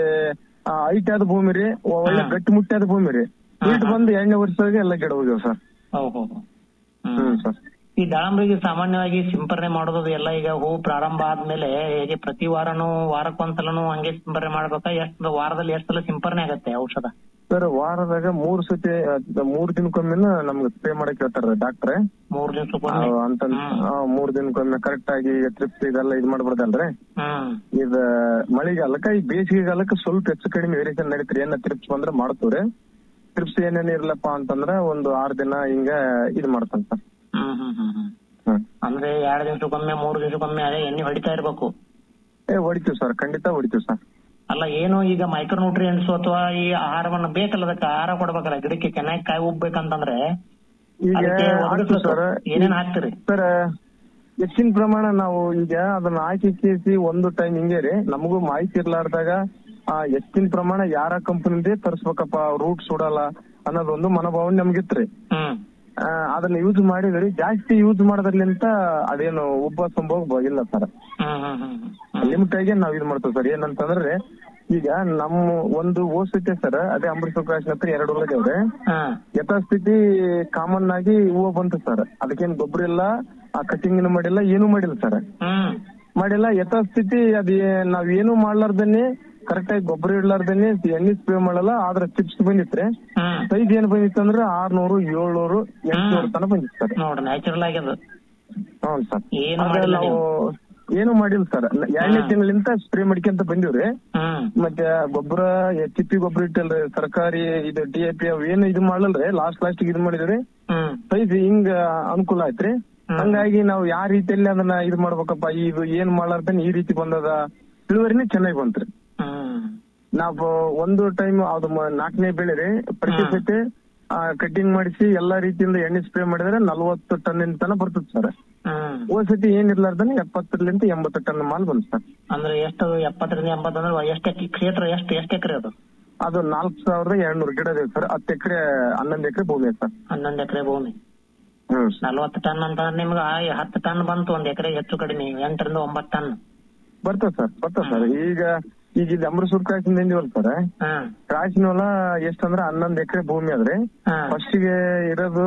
ಐಟ್ ಆದ ಭೂಮಿ ರೀ ಒಳ್ಳೆ
ಹಾ.
ಗಟ್ಟಿ ಮುಟ್ಟಾದ ಭೂಮಿ ರೀ ಇಟ್ ಬಂದು ಎರಡನೇ ವರ್ಷದಾಗ ಎಲ್ಲ ಗಿಡ ಹೋಗ್ಯಾವ ಸರ್
ಹೌದು ಹೌದು
ಹ್ಮ್
ಹ್ಮ್
ಸರ್
ಈ ದಾಳಂಬ್ರಿಗೆ ಸಾಮಾನ್ಯವಾಗಿ ಸಿಂಪರಣೆ ಮಾಡೋದು ಎಲ್ಲ ಈಗ ಹೂ ಪ್ರಾರಂಭ ಆದ್ಮೇಲೆ ಹೇಗೆ ಪ್ರತಿ ವಾರನೂ ವಾರಕ್ಕೊಂದ್ಸಲನು ಹಂಗೆ ಸಿಂಪರಣೆ ಮಾಡ್ಬೇಕಾ ಎಷ್ಟು ವಾರದಲ್ಲಿ ಎಷ್ಟು ಸಲ ಸಿಂಪರಣೆ ಆಗತ್ತೆ ಔಷಧ
ಸರ್ ವಾರದಾಗ ಮೂರ್ ಸತಿ ಅದ್ ಮೂರ್ ದಿನಕ್ಕೊಮ್ಮೆನ ನಮ್ಗೆ ಸ್ಪ್ರೇ ಮಾಡಕ್ ಹೇಳ್ತಾರ ಡಾಕ್ಟ್ರೆ
ಮೂರ್ ದಿವಸಕ್ಕೊಮ್ಮೆ
ಅಂತ
ಹ್ಮ್.
ಆ, ಮೂರ್ ದಿನಕ್ಕೊಮ್ಮೆ ಕರೆಕ್ಟ್ ಆಗಿ ಟ್ರಿಪ್ಸ್ ಇದೆಲ್ಲ ಇದ್ ಮಾಡ್ಬಿಡ್ದಲ್ರಿ
ಹ್ಮ್
ಇದ ಮಳಿಗಾಲಕ್ಕ ಈ ಬೇಸಿಗೆಗಾಲಕ್ಕ ಸ್ವಲ್ಪ ಹೆಚ್ಚು ಕಡಿಮೆ ವೇರಿಯೇಷನ್ ನಡೀತ್ರಿ ಏನ ಟ್ರಿಪ್ಸ್ ಬಂದ್ರೆ ಮಾಡ್ತೀವ್ರಿ ಟ್ರಿಪ್ಸ್ ಏನೇನ್ ಇರ್ಲಪ್ಪ ಅಂತಂದ್ರ ಒಂದು ಆರ್ ದಿನ ಹಿಂಗ ಇದ್ ಮಾಡ್ತಾನ ಸರ್
ಹ್ಮ್ ಹ್ಮ್ ಹ್ಮ್ ಹ್ಮ್
ಹ್ಮ್
ಅಂದ್ರೆ ಎರಡ್ ದಿವಸಕ್ಕೊಮ್ಮೆ ಮೂರ್ ದಿವಸಕ್ಕೊಮ್ಮೆ ಅದೇ ಎಣ್ಣೆ ಹೊಡಿತಾ ಇರ್ಬೇಕು
ಏ ಹೊಡಿತೀವಿ ಸರ್ ಖಂಡಿತ ಹೊಡಿತೀವಿ ಸರ್
ಅಲ್ಲ ಏನು ಈಗ ಮೈಕ್ರೋ ನ್ಯೂಟ್ರಿಯೆಂಟ್ಸ್ ಅಥವಾ ಈ ಆಹಾರವನ್ನ ಬೇಕಲ್ಲ ಅದಕ್ಕೆ ಆಹಾರ ಕೊಡ್ಬೇಕಲ್ಲ ಗಿಡಕ್ಕೆ ಚೆನ್ನಾಗಿ ಕಾಯಿ ಉಬ್ಬೇಕಂತಂದ್ರೆ
ಈಗ
ಅದಕ್ಕೆ
ಆಗ್ತದೆ
ಒದಗಿಸ್ಬೇಕು.
ಸರ್
ಏನೇನ್ ಹಾಕ್ತಿರಿ
ಸರ್ ಹೆಚ್ಚಿನ ಪ್ರಮಾಣ ನಾವು ಈಗ ಅದನ್ನ ಹಾಕಿ ಕೇಸಿ ಒಂದು ಟೈಮ್ ಹಿಂಗೆ ರೀ ನಮಗೂ ಮಾಹಿತಿ ಇರ್ಲಾರ್ದಾಗ ಆ ಹೆಚ್ಚಿನ ಪ್ರಮಾಣ ಯಾರ ಕಂಪನಿದೇ ತರಿಸ್ಬೇಕಪ್ಪ ರೂಟ್ ಸುಡಲ್ಲ ಅನ್ನೋದೊಂದು ಮನೋಭಾವನೆ ನಮ್ಗಿತ್ರಿ
ಹ್ಮ್
ಆ, ಅದನ್ನ ಯೂಸ್ ಮಾಡಿದ್ರಿ ಜಾಸ್ತಿ ಯೂಸ್ ಮಾಡೋದ್ರಲಿಂತ ಅದೇನು ಉಬ್ಬ ಸಂಭವ ಇಲ್ಲ ಸರ್
ಹ್ಮ್ ಹ್ಮ್ ಹ್ಮ್ ಹ್ಮ್
ಲಿಮಿಟ್ ಆಗಿ ನಾವ್ ಇದು ಮಾಡ್ತೇವೆ ಸರ್ ಏನಂತಂದ್ರೆ ಈಗ ನಮ್ಮ ಒಂದು ಓಸೈತೆ ಸರ್ ಅದೇ ಅಂಬರೀಶ್ ಪ್ರಕಾಶ್ ಹತ್ರ ಎರಡು ಉಳ್ಳದೇವ್ರೆ
ಹ್ಮ್
ಯಥಾಸ್ಥಿತಿ ಕಾಮನ್ ಆಗಿ ಹೂವು ಬಂತು ಸರ್ ಅದಕ್ಕೇನ್ ಗೊಬ್ಬರ ಇಲ್ಲ ಆ ಕಟಿಂಗ್ ಮಾಡಿಲ್ಲ ಏನು ಮಾಡಿಲ್ಲ ಸರ್
ಹ್ಮ್
ಮಾಡಿಲ್ಲ ಯಥಾಸ್ಥಿತಿ ಅದ್ ನಾವ್ ಏನು ಮಾಡ್ಲಾರ್ದೇನೆ ಕರೆಕ್ಟ್ ಆಗಿ ಗೊಬ್ಬರ ಇಡ್ಲಾರ್ದೇನೆ ಎಣ್ಣೆ ಸ್ಪ್ರೇ ಮಾಡಲ್ಲ ಆದ್ರ ಚಿಪ್ಸ್ ಬಂದಿತ್ರಿ
ಹ್ಮ್
ಸೈಜ್ ಏನ್ ಬಂದಿತ್ತು ಅಂದ್ರೆ ಆರ್ನೂರು ಏಳ್ನೂರು ಎಂಟ್ನೂರು ತನಕ ಬಂದಿತ್ತು ಸರ್
ನೋಡ್ರಿ ನ್ಯಾಚುರಲ್ ಆಗ್ಯದ
ಹ್ಞೂ ಸರ್
ಏನು
ಆದ್ರೆ
ಮಾಡಿಲ್ಲ
ನಾವು ಏನು ಮಾಡಿಲ್ಲ ಸರ್ ಎರಡನೇ ತಿಂಗಳಿಂದ ಸ್ಪ್ರೇ ಮಾಡ್ಕೊಂತ ಬಂದಿವ್ರಿ
ಹ್ಮ್
ಮತ್ತೆ ಗೊಬ್ಬರ ತಿಪ್ಪಿ ಗೊಬ್ಬರ ಇಟ್ಟಲ್ರಿ ಸರ್ಕಾರಿ ಇದು ಡಿ ಎ ಪಿ ಅವ್ ಏನು ಇದು ಮಾಡಲ್ರಿ ಲಾಸ್ಟ್ ಲಾಸ್ಟ್ ಇದು ಮಾಡಿದ್ರಿ
ಹ್ಮ್
ಸೈಜ್ ಹಿಂಗ ಅನುಕೂಲ ಆಯ್ತ್ರಿ ಹಂಗಾಗಿ ನಾವು ಯಾವ ರೀತಿಯಲ್ಲಿ ಅದನ್ನ ಇದು ಮಾಡ್ಬೇಕಪ್ಪ ಇದು ಏನ್ ಮಾಡ್ಲಾರ್ದೇನೆ ಈ ರೀತಿ ಬಂದದ ಇಳುವರಿನೇ ಚೆನ್ನಾಗಿ ಬಂತ್ರಿ
ಹ್ಮ್
ನಾವು ಒಂದು ಟೈಮ್ ಅದು ಮ- ನಾಲ್ಕನೇ ಬೆಳೆ ರೀ ಪ್ರತಿ ಸತಿ ಕಟಿಂಗ್ ಮಾಡಿಸಿ ಎಲ್ಲಾ ರೀತಿಯಿಂದ ಎಣ್ಣೆ ಸ್ಪ್ರೇ ಮಾಡಿದ್ರೆ ನಲ್ವತ್ತು ಟನ್ ತನ ಬರ್ತದೆ ಸರ್
ಹ್ಮ್
ಹೋದ್ ಸತಿ ಏನಿರ್ಲಾರ್ದನೆ ಎಪ್ಪತ್ತರಿಂದ ಎಂಬತ್ತು ಟನ್ ಮಾಲ್ ಬಂತು ಸರ್
ಅಂದ್ರೆ ಎಷ್ಟು ಎಪ್ಪತ್ತರಿಂದ ಎಂಬತ್ತು ಅಂದ್ರೆ ಎಷ್ಟು ಕ್ಷೇತ್ರ ಎಷ್ಟು ಎಷ್ಟು ಎಕರೆ ಅದು
ಅದು ನಾಲ್ಕು ಸಾವಿರದ ಎರಡ್ನೂರು ಗಿಡ ಇದೆ ಸರ್ ಹತ್ತು ಎಕರೆ ಹನ್ನೊಂದು ಎಕರೆ ಭೂಮಿ ಇದೆ ಸರ್
ಹನ್ನೊಂದು ಎಕರೆ ಭೂಮಿ
ಹ್ಮ್
ನಲ್ವತ್ತು ಟನ್ ಅಂತಂದ್ರೆ ನಿಮ್ಗೆ ಆ ಹತ್ತು ಟನ್ ಬಂತು ಒಂದ್ ಎಕರೆ ಹೆಚ್ಚು ಕಡಿಮೆ ಎಂಟರಿಂದ ಒಂಬತ್ತು ಟನ್
ಬರ್ತದೆ ಸರ್ ಬರ್ತದೆ ಸರ್ ಈಗ ಈಗ ಇದು ಅಮೃತಸೂರ್ ಕ್ರಾಸಿಂದ ಏನಿವಲ್ಲ ಸರ್
ಹ್ಮ್
ಕ್ರಾಸಿನ ಹೊಲ ಎಷ್ಟಂದ್ರ ಹನ್ನೊಂದು ಎಕರೆ ಭೂಮಿ ಅದ್ರಿ
ಹ್ಮ್
ಫಸ್ಟ್ ಗೆ ಇರೋದು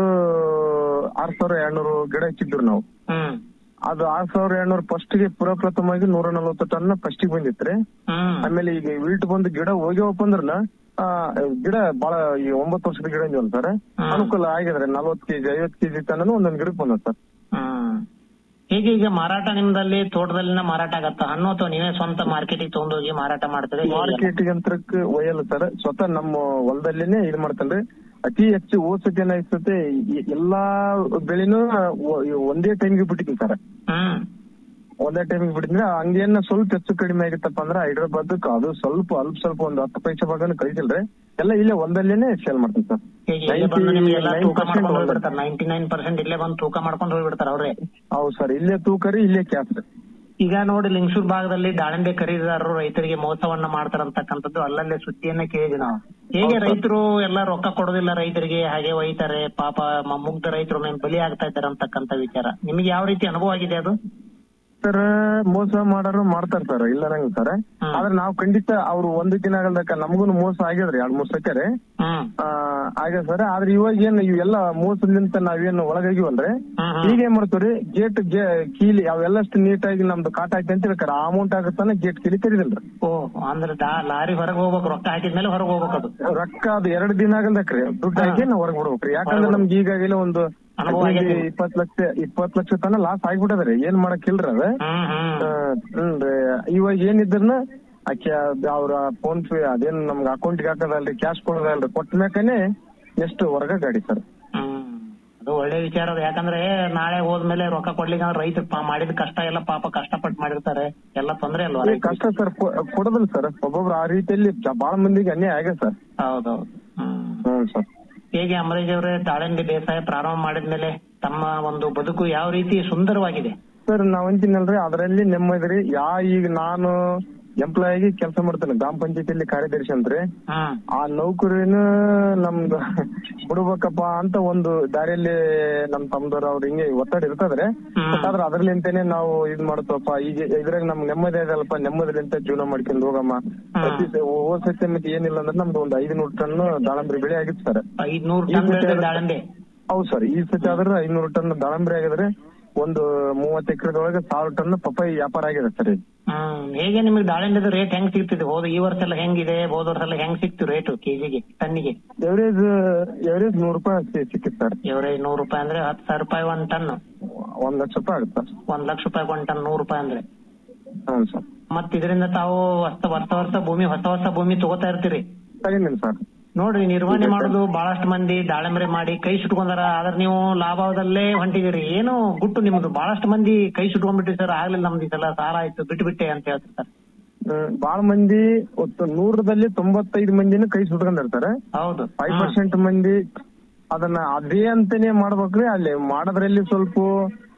ಆರ್ ಸಾವಿರ ಎರಡ್ನೂರು ಗಿಡ ಹಚ್ಚಿದ್ರು ನಾವು
ಹ್ಮ್
ಅದು ಆರ್ ಸಾವಿರ ಎರಡ್ನೂರು ಫಸ್ಟ್ ಗೆ ಪ್ರಪ್ರಥಮವಾಗಿ ನೂರ ನಲವತ್ತು ಟನ್ ಫಸ್ಟ್ ಗೆ ಬಂದಿತ್ರಿ
ಹ್ಮ್
ಆಮೇಲೆ ಈಗ ವಿಲ್ಟ್ ಬಂದು ಗಿಡ ಹೋಗ್ಯವಪ್ಪ ಅಂದ್ರನ ಆ, ಗಿಡ ಬಹಳ ಈ ಒಂಬತ್ತು ವರ್ಷದ ಗಿಡ ಇದೆಯಲ್ಲ ಸರ್ ಅನುಕೂಲ ಆಗಿದ್ರೆ ನಲ್ವತ್ತು ಕೆಜಿ ಐವತ್ತು ಕೆಜಿ ತನಕ ಒಂದೊಂದ್ ಗಿಡಕ್ಕೆ ಬಂದ ಸರ್
ಹ್ಮ್ ಹೇಗೆ ಈಗ ಮಾರಾಟ ನಿಮ್ದಲ್ಲಿ ತೋಟದಲ್ಲಿನ ಮಾರಾಟ ಆಗತ್ತ ಹಣ್ಣು ಅಥವಾ ನೀವೇ ಸ್ವಂತ ಮಾರ್ಕೆಟಿಗೆ ತಗೊಂಡೋಗಿ ಮಾರಾಟ ಮಾಡ್ತೀರಿ ಹೇಗೆ?
ಮಾರ್ಕೆಟ್ ಅಂತರಕ್ಕೆ ಒಯ್ಯಲ್ಲ ಸರ್ ಸ್ವತಃ ನಮ್ಮ ಹೊಲದಲ್ಲಿನೇ ಇದು ಮಾಡ್ತಾನ್ರಿ ಅತಿ ಹೆಚ್ಚು ಓದ್ಸತಿ ಏನಾಗ್ತದೆ ಈ ಎಲ್ಲಾ ಬೆಳೆನೂ ಒ- ಒಂದೇ ಟೈಮ್ಗೆ ಬಿಟ್ಟಿದ್ವಿ ಸರ್
ಹ್ಮ್
ಒಂದೇ ಟೈಮಿಗೆ ಬಿಟ್ಟಿದ್ರೆ ಹಂಗೇನ ಸ್ವಲ್ಪ ಹೆಚ್ಚು ಕಡಿಮೆ ಆಗಿತ್ತಪ್ಪ ಅಂದ್ರೆ ಹೈದ್ರಾಬಾದ್ ಅದು ಸ್ವಲ್ಪ ಅಲ್ಪ ಸ್ವಲ್ಪ ಒಂದು ಹತ್ತು ಪೈಸೆ ಭಾಗನ ಕಳಿಸಿಲ್ರಿ ಎಲ್ಲ ಇಲ್ಲೇ ಒಂದಲ್ಲೇನೆ ಸೇಲ್ ಮಾಡ್ತೀನಿ ಸರ್
ಹೇಗೆ ಇಲ್ಲೇ ಬಂದು ನಿಮ್ಗೆಲ್ಲ
99%
ತೂಕ ಮಾಡ್ಕೊಂಡು
ಒಳ್ಳೆ-
ಹೋಗ್ಬಿಡ್ತಾರೆ ನೈಂಟಿ ನೈನ್ ಪರ್ಸೆಂಟ್ ಇಲ್ಲೇ ಬಂದು ತೂಕ ಮಾಡ್ಕೊಂಡು ಹೋಗ್ಬಿಡ್ತಾರೆ ಅವ್ರೆ
ಹೌದು ಸರ್ ಇಲ್ಲೇ ತೂಕರಿ ಇಲ್ಲೇ ಕ್ಯಾಸ್
ಈಗ ನೋಡಿ ಲಿಂಗಸೂರ್ ಭಾಗದಲ್ಲಿ ದಾಳಿಂಬೆ ಖರೀದಿದಾರರು ರೈತರಿಗೆ ಮೋಸವನ್ನ ಮಾಡ್ತಾರಂತಕ್ಕಂಥದ್ದು ಅಲ್ಲಲ್ಲೇ ಸುದ್ದಿಯನ್ನ ಕೇಳಿದ್ವಿ ನಾವು ಹೇಗೆ ರೈತರು ಎಲ್ಲ ರೊಕ್ಕ ಕೊಡೋದಿಲ್ಲ ರೈತರಿಗೆ ಹಾಗೆ ಒಯ್ತಾರೆ ಪಾಪ ಮ- ಮುಗ್ಧ ರೈತರು ಒಮ್ಮೆ ಬಲಿ ಆಗ್ತಾ ಇದ್ದಾರೆ ಅಂತಕ್ಕಂಥ ವಿಚಾರ ನಿಮಗೆ ಯಾವ ರೀತಿ ಅನುಭವ ಆಗಿದೆ ಅದು
ಸರ್ ಮೋಸ ಮಾಡೋರು ಮಾಡ್ತಾರ ಸರ್ ಇಲ್ಲ ನಂಗೆ ಸರ್ ಆದ್ರೆ ನಾವು ಖಂಡಿತ ಅವ್ರು ಒಂದು ದಿನ ಆಗಲ್ದಕ್ಕ ನಮಗೂ ಮೋಸ ಆಗ್ಯದ್ರಿ ಎರಡ್ ಮೂರ್ ಸತಿ ರೀ
ಹ್ಮ್
ಆ, ಆಗ್ಯದ ಸರ್ ಆದ್ರೆ ಇವಾಗ ಏನ್ ಇವೆಲ್ಲ ಮೋಸದಿಂದ ನಾವೇನು ಒಳಗಾಗಿವಲ್ರಿ
ಹ್ಮ್
ಈಗ ಏನ್ ಮಾಡ್ತೀವ್ರಿ ಗೇಟ್ ಕೀಲಿ ಅವೆಲ್ಲಷ್ಟು ನೀಟಾಗಿ ನಮ್ದು ಕಾಟ ಹಾಕಿ ಅಂತ ಹೇಳ್ಕಾರ ಅಮೌಂಟ್ ಆಗತ್ತಾನ ಗೇಟ್ ಕೀಲಿ ತೆರಿದಿಲ್ರಿ
ಓ ಅಂದ್ರೆ ದಾ- ಲಾರಿ ಹೊರಗೆ ಹೋಗ್ಬೇಕು ರೊಕ್ಕ ಹಾಕಿದ್ಮೇಲೆ ಹೊರಗೆ ಹೋಗ್ಬೇಕು ಅದು
ರೊಕ್ಕ ಅದು ಎರಡ್ ದಿನ ಆಗಲ್ದಕ್ರಿ ದುಡ್ಡು ಹಾಕಿ ನಾವು ಹೊರಗ್ ಬಿಡ್ಬೇಕ್ರಿ ಯಾಕಂದ್ರೆ ನಮ್ಗೆ ಈಗಾಗಲೇ ಒಂದು
ಅನುಭವ ಆಗೈತಿ.
ಇಪ್ಪತ್ ಲಕ್ಷ ಇಪ್ಪತ್ ಲಕ್ಷ ತನ ಲಾಸ್ ಆಗ್ಬಿಟ್ಟದ್ರಿ ಏನ್ ಮಾಡಕ್ಕಿಲ್ರಿ ಅದ
ಹ್ಮ್ ಹ್ಮ್
ಆ, ಹ್ಞೂನ್ರಿ ಇವಾಗ ಏನಿದ್ರನ ಆಕೆ ಅವ್ರ ಫೋನ್ ಪೇ ಅದೇನ್ ನಮ್ಗೆ ಅಕೌಂಟ್ಗೆ ಹಾಕೋದಲ್ರಿ ಕ್ಯಾಶ್ ಕೊಡೋದಲ್ರಿ ಕೊಟ್ಟ ಮ್ಯಾಕನೆ ಎಷ್ಟು ಹೊರಗ ಗಾಡಿ ಸರ್
ಹ್ಮ್ ಅದು ಒಳ್ಳೆ ವಿಚಾರ ಅದು ಯಾಕಂದ್ರೆ ನಾಳೆ ಹೋದ್ಮೇಲೆ ರೊಕ್ಕ ಕೊಡ್ಲಿಕ್ಕೆ ಅಂದ್ರೆ ರೈತರು ಪಾ- ಮಾಡಿದ ಕಷ್ಟ ಎಲ್ಲ ಪಾಪ ಕಷ್ಟಪಟ್ಟು ಮಾಡಿರ್ತಾರೆ ಎಲ್ಲ ತೊಂದ್ರೆ ಅಲ್ವಾ ರೈತರಿಗೆ?
ಕಷ್ಟ ಸರ್ ಕೊಡೋದಿಲ್ಲ ಸರ್ ಒಬ್ಬೊಬ್ರು ಆ ರೀತಿಯಲ್ಲಿ ಜ- ಬಾಳ ಮಂದಿಗೆ ಅನ್ಯಾಯ ಆಗ್ಯದ ಸರ್
ಹೌದೌದು ಹ್ಮ್
ಹ್ಮ್ ಸರ್
ಹೇಗೆ ಅಮರೇಶ್ ಅವರೇ ದಾಳಿಂಬೆ ಬೇಸಾಯ ಪ್ರಾರಂಭ ಮಾಡಿದ್ಮೇಲೆ ತಮ್ಮ ಒಂದು ಬದುಕು ಯಾವ ರೀತಿ ಸುಂದರವಾಗಿದೆ
ಸರ್ ನಾವಂತೀನಲ್ರಿ ಅದರಲ್ಲಿ ನೆಮ್ಮದಿ ಯಾ ಈಗ ನಾನು ಎಂಪ್ಲಾಯ್ ಆಗಿ ಕೆಲಸ ಮಾಡ್ತೇನೆ ಗ್ರಾಮ ಪಂಚಾಯತಿಯಲ್ಲಿ ಕಾರ್ಯದರ್ಶಿ ಅಂತ್ರಿ
ಹ್ಮ್
ಆ ನೌಕರಿನ ನಮ್ದು ಬಿಡ್ಬೇಕಪ್ಪ ಅಂತ ಒಂದು ದಾರಿಯಲ್ಲಿ ನಮ್ ತಮ್ದವ್ರ ಅವ್ರ ಹಿಂಗೆ ಒತ್ತಡ ಇರ್ತದ್ರೆ
ಹ್ಮ್.
ಬಟ್ ಆದ್ರೆ ಅದ್ರಲಿಂತನೇ ನಾವು ಇದ್ ಮಾಡ್ತವಪ್ಪ ಈಗ ಇದ್ರಾಗ ನಮ್ಗೆ ನೆಮ್ಮದಿ ಅದಲ್ಪ ನೆಮ್ಮದಿಲಿಂತ ಜೀವನ ಮಾಡ್ಕೊಂಡು ಹೋಗಮ್ಮ ಪ್ರತಿ ಸ- ಹೋದ್ ಸತಿ ಮತ್ತೆ ಏನಿಲ್ಲ ಅಂದ್ರೆ ನಮ್ದು ಒಂದು ಐದ್ನೂರು ಟನ್ ದಾಳಂಬ್ರಿ ಬೆಳೆ ಆಗಿತ್ತು ಸರ್
ಐದ್ನೂರು
ಈ
ಟನ್
ಸತಿ
ಬೆಳೆದ
ಆದ್ರೆ-
ದಾಳಿಂಬೆ
ಹೌದು ಸರ್ ಈ ಸತಿ ಆದ್ರೆ ಐನೂರು ಟನ್ ದಾಳಂಬ್ರಿ ಆಗಿದ್ರೆ ಒಂದು ಮೂವತ್ತು ಎಕರೆದೊಳಗೆ ಸಾವಿರ ಟನ್ ಪಪ್ಪಾಯಿ ವ್ಯಾಪಾರ ಆಗಿದೆ ಸರ್ ಈಗ
ಹ್ಮ್ ಹೇಗೆ ನಿಮಗೆ ದಾಳಿಂಬೆದ ರೇಟ್ ಹೆಂಗ್ ಸಿಗ್ತಿದೆ ಹೋದ ಈ ವರ್ಷ ಎಲ್ಲ ಹೆಂಗಿದೆ ಹೋದ ವರ್ಷ ಎಲ್ಲ ಹೆಂಗ್ ಸಿಕ್ತು ರೇಟ್ ಕೆಜಿಗೆ ಟನ್ನಿಗೆ
ಎವರೇಜ್ ಎವರೇಜ್ ನೂರು ರೂಪಾಯಿ ಸಿ- ಸಿಕ್ಕಿತ್ತು ಸರ್
ಎವರೇಜ್ ನೂರು ರೂಪಾಯಿ ಅಂದ್ರೆ ಹತ್ತು ಸಾವಿರ ರೂಪಾಯಿ ಒಂದ್ ಟನ್
ಒಂದ್ ಲಕ್ಷ ರೂಪಾಯಿ ಆಗುತ್ತೆ ಸರ್
ಒಂದ್ ಲಕ್ಷ ರೂಪಾಯಿ ಒಂದ್ ಟನ್ ನೂರು ರೂಪಾಯಿ ಅಂದ್ರೆ
ಹ್ಞೂ ಸರ್
ಮತ್ ಇದರಿಂದ ತಾವು ಹೊಸ ವರ್ಷ ವರ್ಷ ಭೂಮಿ ಹೊಸ ಹೊಸ ಭೂಮಿ ತಗೋತಾ ಇರ್ತೀರಿ
ತಗೊಂಡಿನಿ ಸರ್
ನೋಡ್ರಿ ನಿರ್ವಹಣೆ ಮಾಡೋದು ಬಹಳಷ್ಟು ಮಂದಿ ದಾಳಿಂಬರೆ ಮಾಡಿ ಕೈ ಸುಟ್ಕೊಂಡಾರ ಆದ್ರೆ ನೀವು ಲಾಭದಲ್ಲೇ ಹೊಂಟಿದಿರಿ ಏನು ಗುಟ್ಟು ನಿಮ್ದು ಬಹಳಷ್ಟು ಮಂದಿ ಕೈ ಸುಟ್ಕೊಂಡ್ಬಿಟ್ರಿ ಸರ್ ಆಗ್ಲಿಲ್ಲ ನಮ್ದು ಈ ಸಲ ಸಾಲ ಆಯ್ತು ಬಿಟ್ಟು ಬಿಟ್ಟೆ ಅಂತ ಹೇಳ್ತಾರೆ
ಹ್ಮ್, ಬಾಳ ಮಂದಿ ಒಟ್ಟು ನೂರದಲ್ಲಿ ತೊಂಬತ್ತೈದು ಮಂದಿನ ಕೈ ಸುಟ್ಕೊಂಡಿರ್ತಾರೆ
ಹೌದು
ಫೈವ್ ಪರ್ಸೆಂಟ್ ಮಂದಿ ಅದನ್ನ ಅದೇ ಅಂತಾನೆ ಮಾಡ್ಬೇಕ್ರಿ ಅಲ್ಲಿ ಮಾಡೋದ್ರಲ್ಲಿ ಸ್ವಲ್ಪ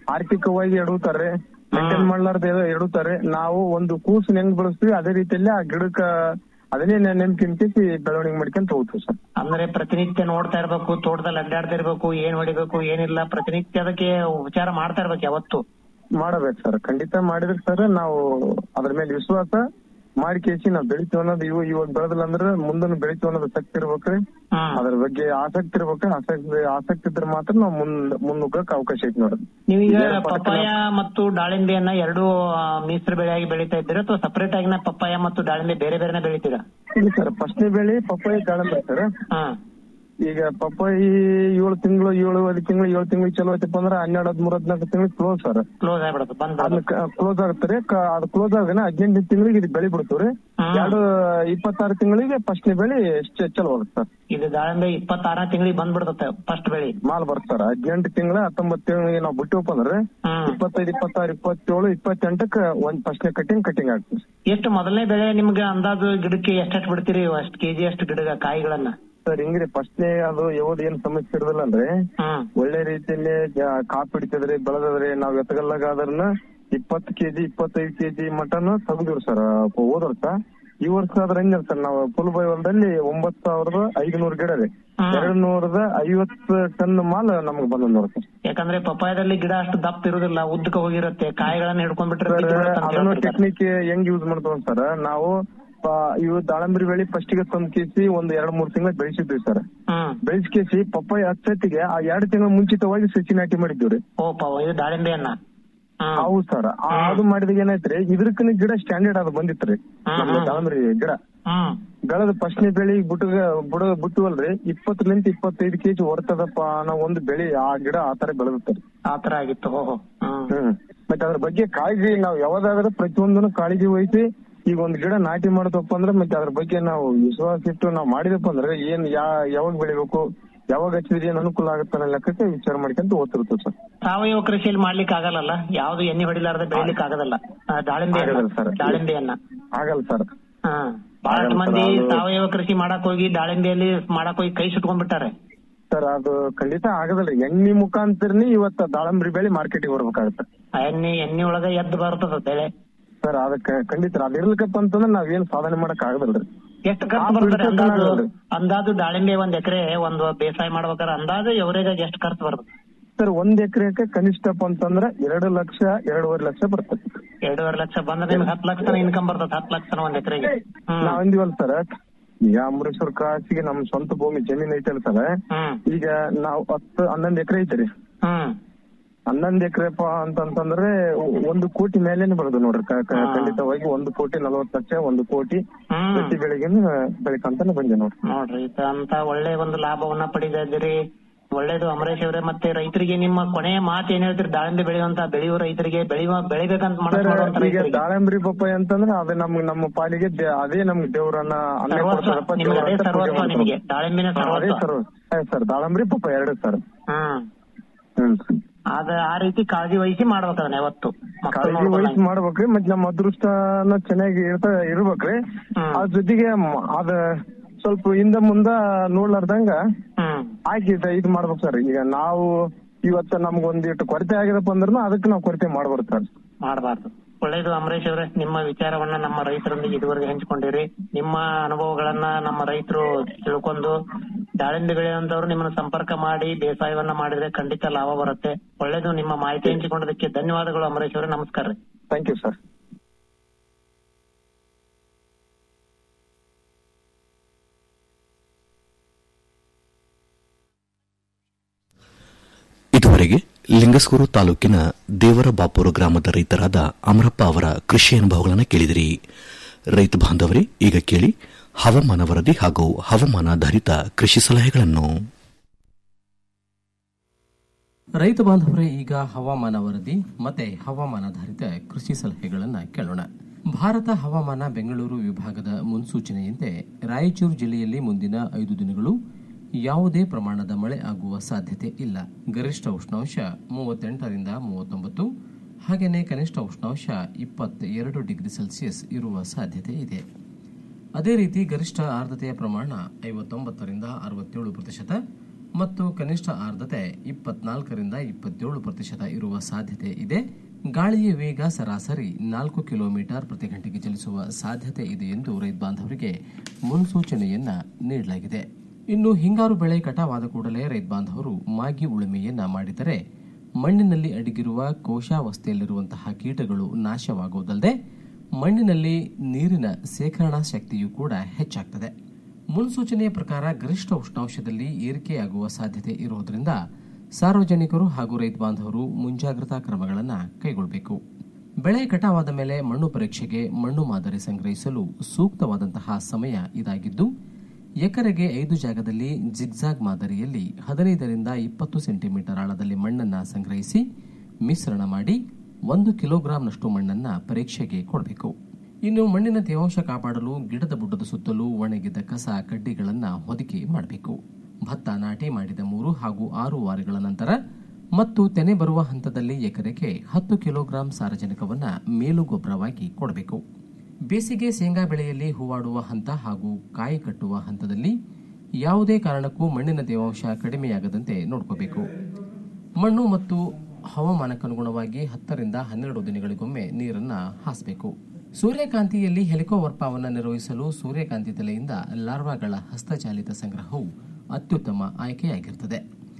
ಆರ್ಥಿಕವಾಗಿ ಎಡುತ್ತಾರೆ ಮೇಂಟೈನ್ ಮಾಡ್ಲಾರ್ದ ಎಡುತ್ತಾರೆ ನಾವು ಒಂದು ಕೂಸನ್ ಹೆಂಗ್ ಬೆಳೆಸ್ತೀವಿ ಅದೇ ರೀತಿಯಲ್ಲಿ ಆ ಗಿಡಕ್ಕ ಅದನ್ನೇ ನೆನ್ಕಿಂತಿ ಬೆಳವಣಿಗೆ ಮಾಡ್ಕೊಂತ ಹೋಗ್ತೀವಿ ಸರ್
ಅಂದ್ರೆ ಪ್ರತಿನಿತ್ಯ ನೋಡ್ತಾ ಇರ್ಬೇಕು ತೋಟದಲ್ಲಿ ಅಡ್ಡಾಡ್ತಾ ಇರ್ಬೇಕು ಏನ್ ಹೊಡಿಬೇಕು ಏನಿಲ್ಲ ಪ್ರತಿನಿತ್ಯ ಅದಕ್ಕೆ ಉಪಚಾರ ಮಾಡ್ತಾ ಇರ್ಬೇಕು ಯಾವತ್ತು
ಮಾಡಬೇಕು ಸರ್ ಖಂಡಿತ ಮಾಡಿದ್ರೆ ಸರ್ ನಾವು ಅದ್ರ ಮೇಲೆ ವಿಶ್ವಾಸ ಮಾಡಿ ಕೇಸಿ ನಾವು ಬೆಳಿತೀವಿ ಅನ್ನೋದು ಇವ ಇವಾಗ ಬೆಳೆದಿಲ್ಲ ಅಂದ್ರೆ ಮುಂದನ್ನು ಬೆಳಿತೀವಿ ಅನ್ನೋದು ಶಕ್ತಿ ಇರ್ಬೇಕ್ರಿ
ಹ್ಮ್
ಅದ್ರ ಬಗ್ಗೆ ಆಸಕ್ತಿ ಇರ್ಬೇಕ್ರಿ ಆಸಕ್ತಿ ಆಸಕ್ತಿ ಇದ್ರೆ ಮಾತ್ರ ನಾವು ಮುಂದ್ ಮುನ್ನುಗ್ಗಕ್ ಅವಕಾಶ ಐತಿ ನೋಡ್ರಿ
ನೀವೀಗ
ಬೇರೆ ಪಟಕನ-
ಪಪ್ಪಾಯ ಮತ್ತು ದಾಳಿಂಬೆಯನ್ನ ಎರಡು ಮಿಶ್ರ ಬೆಳೆಯಾಗಿ ಬೆಳೀತಾ ಇದ್ದೀರಾ ಅಥವಾ ಸಪರೇಟ್ ಆಗಿನ ಪಪ್ಪಾಯ ಮತ್ತು ದಾಳಿಂಬೆ ಬೇರೆ ಬೇರೆನೆ ಬೆಳಿತೀರಾ
ಇಲ್ಲ ಸರ್ ಫಸ್ಟ್ನೇ ಬೆಳೆ ಪಪ್ಪಾಯಿ ದಾಳಿಂಬೆ ಸರ್
ಹಾ
ಈಗ ಪಪ್ಪಾಯಿ ಏಳು ತಿಂಗಳು ಏಳುವರೆ ತಿಂಗಳು ಏಳು ತಿಂಗಳು ಚಲೋ ಐತಪ್ಪ ಅಂದ್ರೆ ಹನ್ನೆರಡು ಹದಿಮೂರು ಹದಿನಾಲ್ಕು ತಿಂಗಳು ಕ್ಲೋಸ್ ಸರ್
ಕ್ಲೋಸ್ ಆಗ್ಬಿಡುತ್ತೆ ಬಂದ್
ಅದನ್ನ ಕ್ಲೋಸ್ ಆಗುತ್ತೆ ಅದು ಕ್ಲೋಸ್ ಆಗನ ಹದಿನೆಂಟು ತಿಂಗಳಿಗೆ ಇದು ಬೆಳೆ ಬಿಡ್ತೀವ್ರಿ
ಹ್ಮ್.
ಎರಡು ಇಪ್ಪತ್ತಾರು ತಿಂಗಳಿಗೆ ಫಸ್ಟ್ನೇ ಬೆಳೆ ಚ- ಚಲೋ ಆಗುತ್ತೆ ಸರ್
ಇದು ದಾಳಿಂಬೆ ಇಪ್ಪತ್ತಾರನೇ ತಿಂಗಳಿಗೆ ಬಂದ್ಬಿಡುತ್ತೆ ಫಸ್ಟ್ ಬೆಳಿ
ಮಾಲ್ ಬರ್ತ ಸರ್ ಹದಿನೆಂಟು ತಿಂಗಳ ಹತ್ತೊಂಬತ್ತು ತಿಂಗಳಿಗೆ ನಾವು ಬಿಟ್ಟಿವಪ್ಪ ಅಂದ್ರೆ
ಹ್ಮ್
ಇಪ್ಪತ್ತೈದು ಇಪ್ಪತ್ತಾರು ಇಪ್ಪತ್ತೇಳು ಇಪ್ಪತ್ತೆಂಟಕ್ಕೆ ಒಂದ್ ಫಸ್ಟ್ನೇ ಕಟಿಂಗ್ ಕಟಿಂಗ್ ಆಗ್ತದೆ
ಎಷ್ಟು ಮೊದಲನೇ ಬೆಳೆ ನಿಮ್ಗೆ ಅಂದಾಜು ಗಿಡಕ್ಕೆ ಎಷ್ಟೆಷ್ಟು ಬಿಡ್ತೀರಿ ಅಷ್ಟು ಕೆಜಿ ಅಷ್ಟು ಗಿಡ ಕಾಯಿಗಳನ್ನ
ಸರ್ ಹಿಂಗ್ರಿ ಫಸ್ಟ್ನೇ ಅದು ಯಾವ್ದು ಏನ್ ಸಮಸ್ಯೆ ಇರೋದಿಲ್ಲ ಅಂದ್ರೆ
ಹ್ಮ್
ಒಳ್ಳೆ ರೀತಿಯಲ್ಲಿ ಜ- ಕಾಪ್ ಹಿಡಿತಿದ್ರಿ ಬೆಳೆದದ್ರಿ ನಾವ್ ಎತ್ತಗಲ್ಲಾಗ ಅದನ್ನ ಇಪ್ಪತ್ತು ಕೆಜಿ ಇಪ್ಪತ್ತೈದು ಕೆಜಿ ಮಟನ್ ತೆಗ್ದಿವ್ರಿ ಸರ್ ಹೋದ ವರ್ಷ ಈ ವರ್ಷ ಆದ್ರೆ ಹೆಂಗ ಸರ್ ನಾವು ಫುಲ್ ಬೈ ಹೊಲದಲ್ಲಿ ಒಂಬತ್ ಸಾವಿರದ ಐದುನೂರು ಗಿಡ ರೀ
ಹ್ಮ್.
ಎರಡ್ ನೂರದ ಐವತ್ತು ಟನ್ ಮಾಲ್ ನಮ್ಗೆ ಬಂದ ನೋಡಿ ಸರ್
ಯಾಕಂದ್ರೆ ಪಪ್ಪಾಯದಲ್ಲಿ ಗಿಡ ಅಷ್ಟು ದಪ್ಪ ಇರುದಿಲ್ಲ ಉದ್ದಕ್ಕೆ ಹೋಗಿರುತ್ತೆ ಕಾಯಿಗಳನ್ನ ಹಿಡ್ಕೊಂಡ್ಬಿಟ್ರೆ
ಸರ್
ಬಿದ್ದು ಬಿಡುತ್ತೆ ಅಂತ
ಅದನ್ನು
ಹೇಳ್ತಿರ್ತಾರೆ.
ಟೆಕ್ನಿಕ್ ಹೆಂಗ್ ಯೂಸ್ ಮಾಡ್ತೀವಿ ಸರ್ ನಾವು ಆ, ಇವು ದಾಳಂಬರಿ ಬೆಳಿ ಫಸ್ಟ್ ಗೆ ತಂದ್ ಕೇಸಿ ಒಂದ್ ಎರಡ್ ಮೂರ್ ತಿಂಗಳ ಬೆಳೆಸಿದ್ವಿ ಸರ್
ಹ್ಮ್
ಬೆಳೆಸ್ಕೇಸಿ ಪಪ್ಪಾಯಿ ಹಚ್ಚತ್ತಿಗೆ ಆ ಎರಡು ತಿಂಗಳ ಮುಂಚಿತವಾಗಿ ಸಸಿ ನಾಟಿ ಮಾಡಿದ್ದೀವ್ರಿ
ಓ ಪಾವ ಇದು ದಾಳಿಂಬೆಯನ್ನ ಹ್ಮ್
ಹೌದು ಸರ್ ಅದು ಮಾಡಿದಾಗ ಏನಾಯ್ತ್ರಿ ಇದ್ರಕ್ಕನ ಗಿಡ ಸ್ಟ್ಯಾಂಡರ್ಡ್ ಅದು ಬಂದಿತ್ರಿ
ಹ್ಮ್,
ನಮ್ದು
ಹ್ಮ್.
ದಾಳಂಬರಿ ಗಿಡ
ಹ್ಮ್
ಬೆಳೆದ ಫಸ್ಟ್ನೇ ಬೆಳಿ ಬುಟ್ಟಗ ಬುಡ ಬಿಟ್ಟುವಲ್ರಿ ಇಪ್ಪತ್ತರಿಂದ ಇಪ್ಪತ್ತೈದು ಕೆಜಿ ಹೊರ್ತದಪ್ಪ ಅನ್ನೋ ಒಂದು ಬೆಳಿ ಆ ಗಿಡ ಆ ತರ ಬೆಳೆದತ್ರಿ
ಆತರ ಆಗಿತ್ತು ಓಹೋ ಹ್ಮ್
ಹ್ಮ್ ಮತ್ತೆ ಅದ್ರ ಬಗ್ಗೆ ಕಾಳಜಿ ನಾವು ಯಾವ್ದಾದ್ರೆ ಪ್ರತಿಯೊಂದನ್ನು ಕಾಳಜಿ ವಹಿಸಿ ಈಗ ಒಂದ್ ಗಿಡ ನಾಟಿ ಮಾಡ್ತಪ್ಪ ಅಂದ್ರೆ ಮತ್ತೆ ಅದ್ರ ಬಗ್ಗೆ ನಾವು ವಿಶ್ವಾಸ ಇಟ್ಟು ನಾವು ಮಾಡಿದಪ್ಪ ಅಂದ್ರೆ ಏನ್ ಯಾ ಯಾವಾಗ ಬೆಳಿಬೇಕು ಯಾವಾಗ ಹಚ್ಚಿದ್ರೆ ಏನ್ ಅನುಕೂಲ ಆಗುತ್ತೆ ಅನ್ನೋ ಲೆಕ್ಕಕ್ಕೆ ವಿಚಾರ ಮಾಡ್ಕೊಂತ ಓದ್ತಿರ್ತೀವಿ ಸರ್
ಸಾವಯವ ಕೃಷಿಯಲ್ಲಿ ಮಾಡ್ಲಿಕ್ಕೆ ಆಗಲ್ಲ ಯಾವ್ದು ಎಣ್ಣೆ ಹೊಡಿಲಾರ್ದೆ ಬೆಳಿಲಿಕ್ಕೆ ಆಗೋದಲ್ಲ ಆ, ದಾಳಿಂಬೆಯನ್ನ
ಆಗಲ್ಲ ಸರ್.
ದಾಳಿಂಬೆಯನ್ನ
ಆಗಲ್ಲ ಸರ್
ಹಾ ಬಹಳಷ್ಟು
ಆಗಲ್ಲ
ಮಂದಿ
ಸರ್, ಅದು-
ಸಾವಯವ ಕೃಷಿ ಮಾಡಕ್ ಹೋಗಿ ದಾಳಿಂಬೆಯಲ್ಲಿ ಮಾಡಕ್ ಹೋಗಿ ಕೈ ಸುಟ್ಕೊಂಡ್ಬಿಟ್ಟಾರೆ
ಸರ್ ಅದು ಖಂಡಿತ ಆಗದಲ್ರಿ ಎಣ್ಣಿ ಮುಖಾಂತರನೇ ಇವತ್ತ ದಾಳಂಬರಿ ಬೆಳೆ ಮಾರ್ಕೆಟಿಗೆ ಬರ್ಬೇಕಾಗತ್ತೆ
ಆ ಎಣ್ಣೆ ಎಣ್ಣೆ ಒಳಗ ಎದ್ದು ಬರ್ತದ ಬೆಳೆ
ಸರ್ ಅದಕ್ಕೆ ಖಂಡಿತ ಅದ್ ಇರ್ಲಿಕ್ಕಪ್ಪ ಅಂತಂದ್ರೆ ನಾವೇನ್ ಸಾಧನೆ ಮಾಡಕ್ ಆಗದಲ್ರಿ
ಎಷ್ಟು
ಆ
ಖರ್ಚು ಬರ್ತದೆ
ಬಿಡ್ಸಕ್ಕೆ
ಅಂದಾಜು
ಆಗಲ್ಲ.
ಅಂದಾಜು ದಾಳಿಂಬೆ ಒಂದ್ ಎಕರೆ ಒಂದು ಬೇಸಾಯ ಮಾಡ್ಬೇಕಾದ್ರೆ ಅಂದಾಜು ಎವರೇಜ್ ಎಷ್ಟು ಖರ್ಚು ಬರ್ತದೆ
ಸರ್ ಒಂದ್ ಎಕರೆಗೆ ಕನಿಷ್ಠಪ್ಪ ಅಂತಂದ್ರೆ ಎರಡು ಲಕ್ಷ ಎರಡೂವರೆ ಲಕ್ಷ ಬರ್ತದೆ
ಎರಡೂವರೆ ಲಕ್ಷ ಬಂದ್ರೆ ನಿಮ್ಗೆ ಹತ್ತು ಲಕ್ಷ ಇನ್ಕಮ್ ಬರ್ತದೆ ಹತ್ತು ಲಕ್ಷ ಒಂದ್ ಎಕರೆಗೆ ಹ್ಮ್
ನಾವಂದಿವಲ್ಲ ಸರ್ ಈಗ ಅಮೃತಸರ್ ಕಾಸಿಗೆ ನಮ್ ಸ್ವಂತ ಭೂಮಿ ಜಮೀನ್ ಐತಲ್ಲ ಸರ್
ಹ್ಮ್
ಈಗ ನಾವು ಹತ್ತು ಹನ್ನೊಂದ್ ಎಕರೆ ಐತ್ರಿ
ಹ್ಮ್
ಹನ್ನೊಂದ್ ಎಕರೆಪ್ಪ ಅಂತಂತಂದ್ರೆ ಒಂದು ಕೋಟಿ ಮೇಲೇನೆ ಬರೋದು ನೋಡ್ರಿ ಕ- ಕ-
ಹಾ.
ಖಂಡಿತವಾಗಿ ಒಂದು ಕೋಟಿ ನಲವತ್ತು ಲಕ್ಷ ಒಂದು ಕೋಟಿ
ಹ್ಮ್
ಪ್ರತಿ ಬೆಳೆಗಿನ ಬೆಳಿಕಂತಾನೆ ಬಂದೆ ನೋಡ್ರಿ
ನೋಡ್ರಿ ಇದ ಅಂತ ಒಳ್ಳೆ ಒಂದು ಲಾಭವನ್ನ ಪಡಿತಾ ಇದ್ದೀರಿ ಒಳ್ಳೇದು ಅಮರೇಶ್ ಅವರೇ ಮತ್ತೆ ರೈತರಿಗೆ ನಿಮ್ಮ ಕೊನೆಯ ಮಾತು ಏನ್ ಹೇಳ್ತೀರಿ ದಾಳಿಂಬೆ ಬೆಳೆಯುವಂತ ಬೆಳೆಯುವ ರೈತರಿಗೆ ಬೆಳೆಯುವ ಬೆಳಿಬೇಕಂತ ಮನಸ್ಸು
ಸರ್
ಮಾಡುವಂತ
ಈಗ
ರೈತರಿಗೆ
ದಾಳಂಬರಿ ಪಪ್ಪಾಯಿ ಅಂತಂದ್ರೆ ಅದೇ ನಮ್ ನಮ್ಮ ಪಾಲಿಗೆ ದೇ- ಅದೇ ನಮ್ಗೆ ದೇವ್ರನ್ನ ಅನ್ನ
ಸರ್ವಸ್ವ
ಕೊಡ್ತಾರಪ್ಪ
ನಿಮ್ಗೆ ಅದೇ
ದೇವ್ರ ಅಂತ ಪೂಜೆ
ಸರ್ವಸ್ವ
ಮಾಡ್ತಾರೆ.
ನಿಮಗೆ ದಾಳಿಂಬಿನ
ಹಾ, ಅದೇ
ಸರ್ವಸ್ವ
ಸರ್ ಸರ್ ದಾಳಂಬರಿ ಪಪ್ಪಾಯಿ ಎರಡು ಸರ್
ಹ್ಮ್
ಹ್ಮ್
ಅದ ಆ ರೀತಿ ಕಾಳಜಿ ವಹಿಸಿ ಮಾಡ್ಬೇಕು ಅದನ್ನ ಯಾವತ್ತು ಮಕ್ಕಳು
ಕಾಳಜಿ ವಹಿಸಿ
ನೋಡ್ಕೊಳ್ಳಂಗೆ.
ಮಾಡ್ಬೇಕ್ರಿ ಮತ್ ನಮ್ಮ ಅದೃಷ್ಟನ ಚೆನ್ನಾಗಿ ಇರ್ತ ಇರ್ಬೇಕ್ರಿ
ಹ್ಮ್.
ಅದ್ರ ಜೊತೆಗೆ ಮ- ಅದ ಸ್ವಲ್ಪ ಹಿಂದ ಮುಂದ ನೋಡ್ಲಾರ್ದಂಗ
ಹ್ಮ್
ಆಗಿ ಇದ್- ಇದ್ ಮಾಡ್ಬೇಕು ಸರ್ ಈಗ ನಾವು ಇವತ್ತ ನಮ್ಗೊಂದಿಟ್ಟು ಕೊರತೆ ಆಗಿದಪ್ಪ ಅಂದ್ರೂ ಅದಕ್ಕೆ ನಾವು ಕೊರತೆ ಮಾಡ್ಬಾರ್ದು ಸರ್
ಮಾಡಬಾರ್ದು ಒಳ್ಳೇದು ಅಮರೇಶ್ ಅವರೇ ನಿಮ್ಮ ವಿಚಾರವನ್ನ ನಮ್ಮ ರೈತರೊಂದಿಗೆ ಇದುವರೆಗೆ ಹಂಚಿಕೊಂಡಿರಿ ನಿಮ್ಮ ಅನುಭವಗಳನ್ನ ನಮ್ಮ ರೈತರು ತಿಳ್ಕೊಂಡು ದಾಳಿಂಬೆ ಬೆಳೆಯುವಂತವ್ರು ನಿಮ್ಮನ್ನ ಸಂಪರ್ಕ ಮಾಡಿ ಬೇಸಾಯವನ್ನ ಮಾಡಿದ್ರೆ ಖಂಡಿತ ಲಾಭ ಬರುತ್ತೆ ಒಳ್ಳೇದು ನಿಮ್ಮ ಮಾಹಿತಿ ಹಂಚಿಕೊಂಡದಕ್ಕೆ ಧನ್ಯವಾದಗಳು ಅಮರೇಶ್ ಅವರೇ ನಮಸ್ಕಾರ ರೀ
ಥ್ಯಾಂಕ್ ಯು ಸರ್
ಇದುವರೆಗೆ ಲಿಂಗಸ್ಕೂರು ತಾಲೂಕಿನ ದೇವರ ಬಾಪೂರು ಗ್ರಾಮದ ರೈತರಾದ ಅಮರಪ್ಪ ಅವರ ಕೃಷಿ ಅನುಭವಗಳನ್ನು ಕೇಳಿದಿರಿ ರೈತ ಬಾಂಧವರೇ ಈಗ ಕೇಳಿ ಹವಾಮಾನ ವರದಿ ಹಾಗೂ ಹವಾಮಾನಾಧಾರಿತ ಕೃಷಿ ಸಲಹೆಗಳನ್ನು
ರೈತ ಬಾಂಧವರೇ ಈಗ ಹವಾಮಾನ ವರದಿ ಮತ್ತೆ ಹವಾಮಾನಾಧಾರಿತ ಕೃಷಿ ಸಲಹೆಗಳನ್ನು ಕೇಳೋಣ ಭಾರತ ಹವಾಮಾನ ಬೆಂಗಳೂರು ವಿಭಾಗದ ಮುನ್ಸೂಚನೆಯಂತೆ ರಾಯಚೂರು ಜಿಲ್ಲೆಯಲ್ಲಿ ಮುಂದಿನ ಐದು ದಿನಗಳು ಯಾವುದೇ ಪ್ರಮಾಣದ ಮಳೆ ಆಗುವ ಸಾಧ್ಯತೆ ಇಲ್ಲ ಗರಿಷ್ಠ ಉಷ್ಣಾಂಶ ಮೂವತ್ತೆಂಟರಿಂದ ಮೂವತ್ತೊಂಬತ್ತು ಹಾಗೆಯೇ ಕನಿಷ್ಠ ಉಷ್ಣಾಂಶ ಇಪ್ಪತ್ತೆರಡು ಡಿಗ್ರಿ ಸೆಲ್ಸಿಯಸ್ ಇರುವ ಸಾಧ್ಯತೆ ಇದೆ ಅದೇ ರೀತಿ ಗರಿಷ್ಠ ಆರ್ದ್ರತೆಯ ಪ್ರಮಾಣ ಐವತ್ತೊಂಬತ್ತರಿಂದ ಅರವತ್ತೇಳು ಪ್ರತಿಶತ ಮತ್ತು ಕನಿಷ್ಠ ಆರ್ದ್ರತೆ ಇಪ್ಪತ್ನಾಲ್ಕರಿಂದ ಇಪ್ಪತ್ತೇಳು ಪ್ರತಿಶತ ಇರುವ ಸಾಧ್ಯತೆ ಇದೆ ಗಾಳಿಯ ವೇಗ ಸರಾಸರಿ ನಾಲ್ಕು ಕಿಲೋಮೀಟರ್ ಪ್ರತಿ ಗಂಟೆಗೆ ಚಲಿಸುವ ಸಾಧ್ಯತೆ ಇದೆ ಎಂದು ರೈತ ಬಾಂಧವರಿಗೆ ಮುನ್ಸೂಚನೆಯನ್ನ ನೀಡಲಾಗಿದೆ ಇನ್ನು ಹಿಂಗಾರು ಬೆಳೆ ಕಟಾವಾದ ಕೂಡಲೇ ರೈತ ಬಾಂಧವರು ಮಾಗಿ ಉಳುಮೆಯನ್ನ ಮಾಡಿದರೆ ಮಣ್ಣಿನಲ್ಲಿ ಅಡಗಿರುವ ಕೋಶಾವಸ್ಥೆಯಲ್ಲಿರುವಂತಹ ಕೀಟಗಳು ನಾಶವಾಗುವುದಲ್ಲದೆ ಮಣ್ಣಿನಲ್ಲಿ ನೀರಿನ ಸೇಖರಣಾ ಶಕ್ತಿಯೂ ಕೂಡ ಹೆಚ್ಚಾಗ್ತದೆ ಮುನ್ಸೂಚನೆಯ ಪ್ರಕಾರ ಗರಿಷ್ಠ ಉಷ್ಣಾಂಶದಲ್ಲಿ ಏರಿಕೆಯಾಗುವ ಸಾಧ್ಯತೆ ಇರುವುದರಿಂದ ಸಾರ್ವಜನಿಕರು ಹಾಗೂ ರೈತ ಬಾಂಧವರು ಮುಂಜಾಗ್ರತಾ ಕ್ರಮಗಳನ್ನು ಕೈಗೊಳ್ಳಬೇಕು ಬೆಳೆ ಕಟಾವಾದ ಮೇಲೆ ಮಣ್ಣು ಪರೀಕ್ಷೆಗೆ ಮಣ್ಣು ಮಾದರಿ ಸಂಗ್ರಹಿಸಲು ಸೂಕ್ತವಾದಂತಹ ಸಮಯ ಇದಾಗಿದ್ದು ಎಕರೆಗೆ ಐದು ಜಾಗದಲ್ಲಿ ಜಿಗ್ಜಾಗ್ ಮಾದರಿಯಲ್ಲಿ ಹದಿನೈದರಿಂದ ಇಪ್ಪತ್ತು ಸೆಂಟಿಮೀಟರ್ ಆಳದಲ್ಲಿ ಮಣ್ಣನ್ನು ಸಂಗ್ರಹಿಸಿ ಮಿಶ್ರಣ ಮಾಡಿ ಒಂದು ಕಿಲೋಗ್ರಾಂನಷ್ಟು ಮಣ್ಣನ್ನು ಪರೀಕ್ಷೆಗೆ ಕೊಡಬೇಕು ಇನ್ನು ಮಣ್ಣಿನ ತೇವಾಂಶ ಕಾಪಾಡಲು ಗಿಡದ ಬುಡದ ಸುತ್ತಲೂ ಒಣಗಿದ ಕಸ ಕಡ್ಡಿಗಳನ್ನು ಹೊದಿಕೆ ಮಾಡಬೇಕು ಭತ್ತ ನಾಟಿ ಮಾಡಿದ ಮೂರು ಹಾಗೂ ಆರು ವಾರಗಳ ನಂತರ ಮತ್ತು ತೆನೆ ಬರುವ ಹಂತದಲ್ಲಿ ಎಕರೆಗೆ ಹತ್ತು ಕಿಲೋಗ್ರಾಂ ಸಾರಜನಕವನ್ನ ಮೇಲು ಗೊಬ್ಬರವಾಗಿ ಕೊಡಬೇಕು ಬೇಸಿಗೆ ಶೇಂಗಾ ಬೆಳೆಯಲ್ಲಿ ಹೂವಾಡುವ ಹಂತ ಹಾಗೂ ಕಾಯಿ ಕಟ್ಟುವ ಹಂತದಲ್ಲಿ ಯಾವುದೇ ಕಾರಣಕ್ಕೂ ಮಣ್ಣಿನ ತೇವಾಂಶ ಕಡಿಮೆಯಾಗದಂತೆ ನೋಡ್ಕೋಬೇಕು ಮಣ್ಣು ಮತ್ತು ಹವಾಮಾನಕ್ಕನುಗುಣವಾಗಿ ಹತ್ತರಿಂದ ಹನ್ನೆರಡು ದಿನಗಳಿಗೊಮ್ಮೆ ನೀರನ್ನ ಹಾಸಬೇಕು ಸೂರ್ಯಕಾಂತಿಯಲ್ಲಿ ಹೆಲಿಕೋವರ್ಪವನ್ನು ನಿರ್ವಹಿಸಲು ಸೂರ್ಯಕಾಂತಿ ತಲೆಯಿಂದ ಲಾರ್ವಾಗಳ ಹಸ್ತಚಾಲಿತ ಸಂಗ್ರಹವು ಅತ್ಯುತ್ತಮ ಆಯ್ಕೆಯಾಗಿರುತ್ತದೆ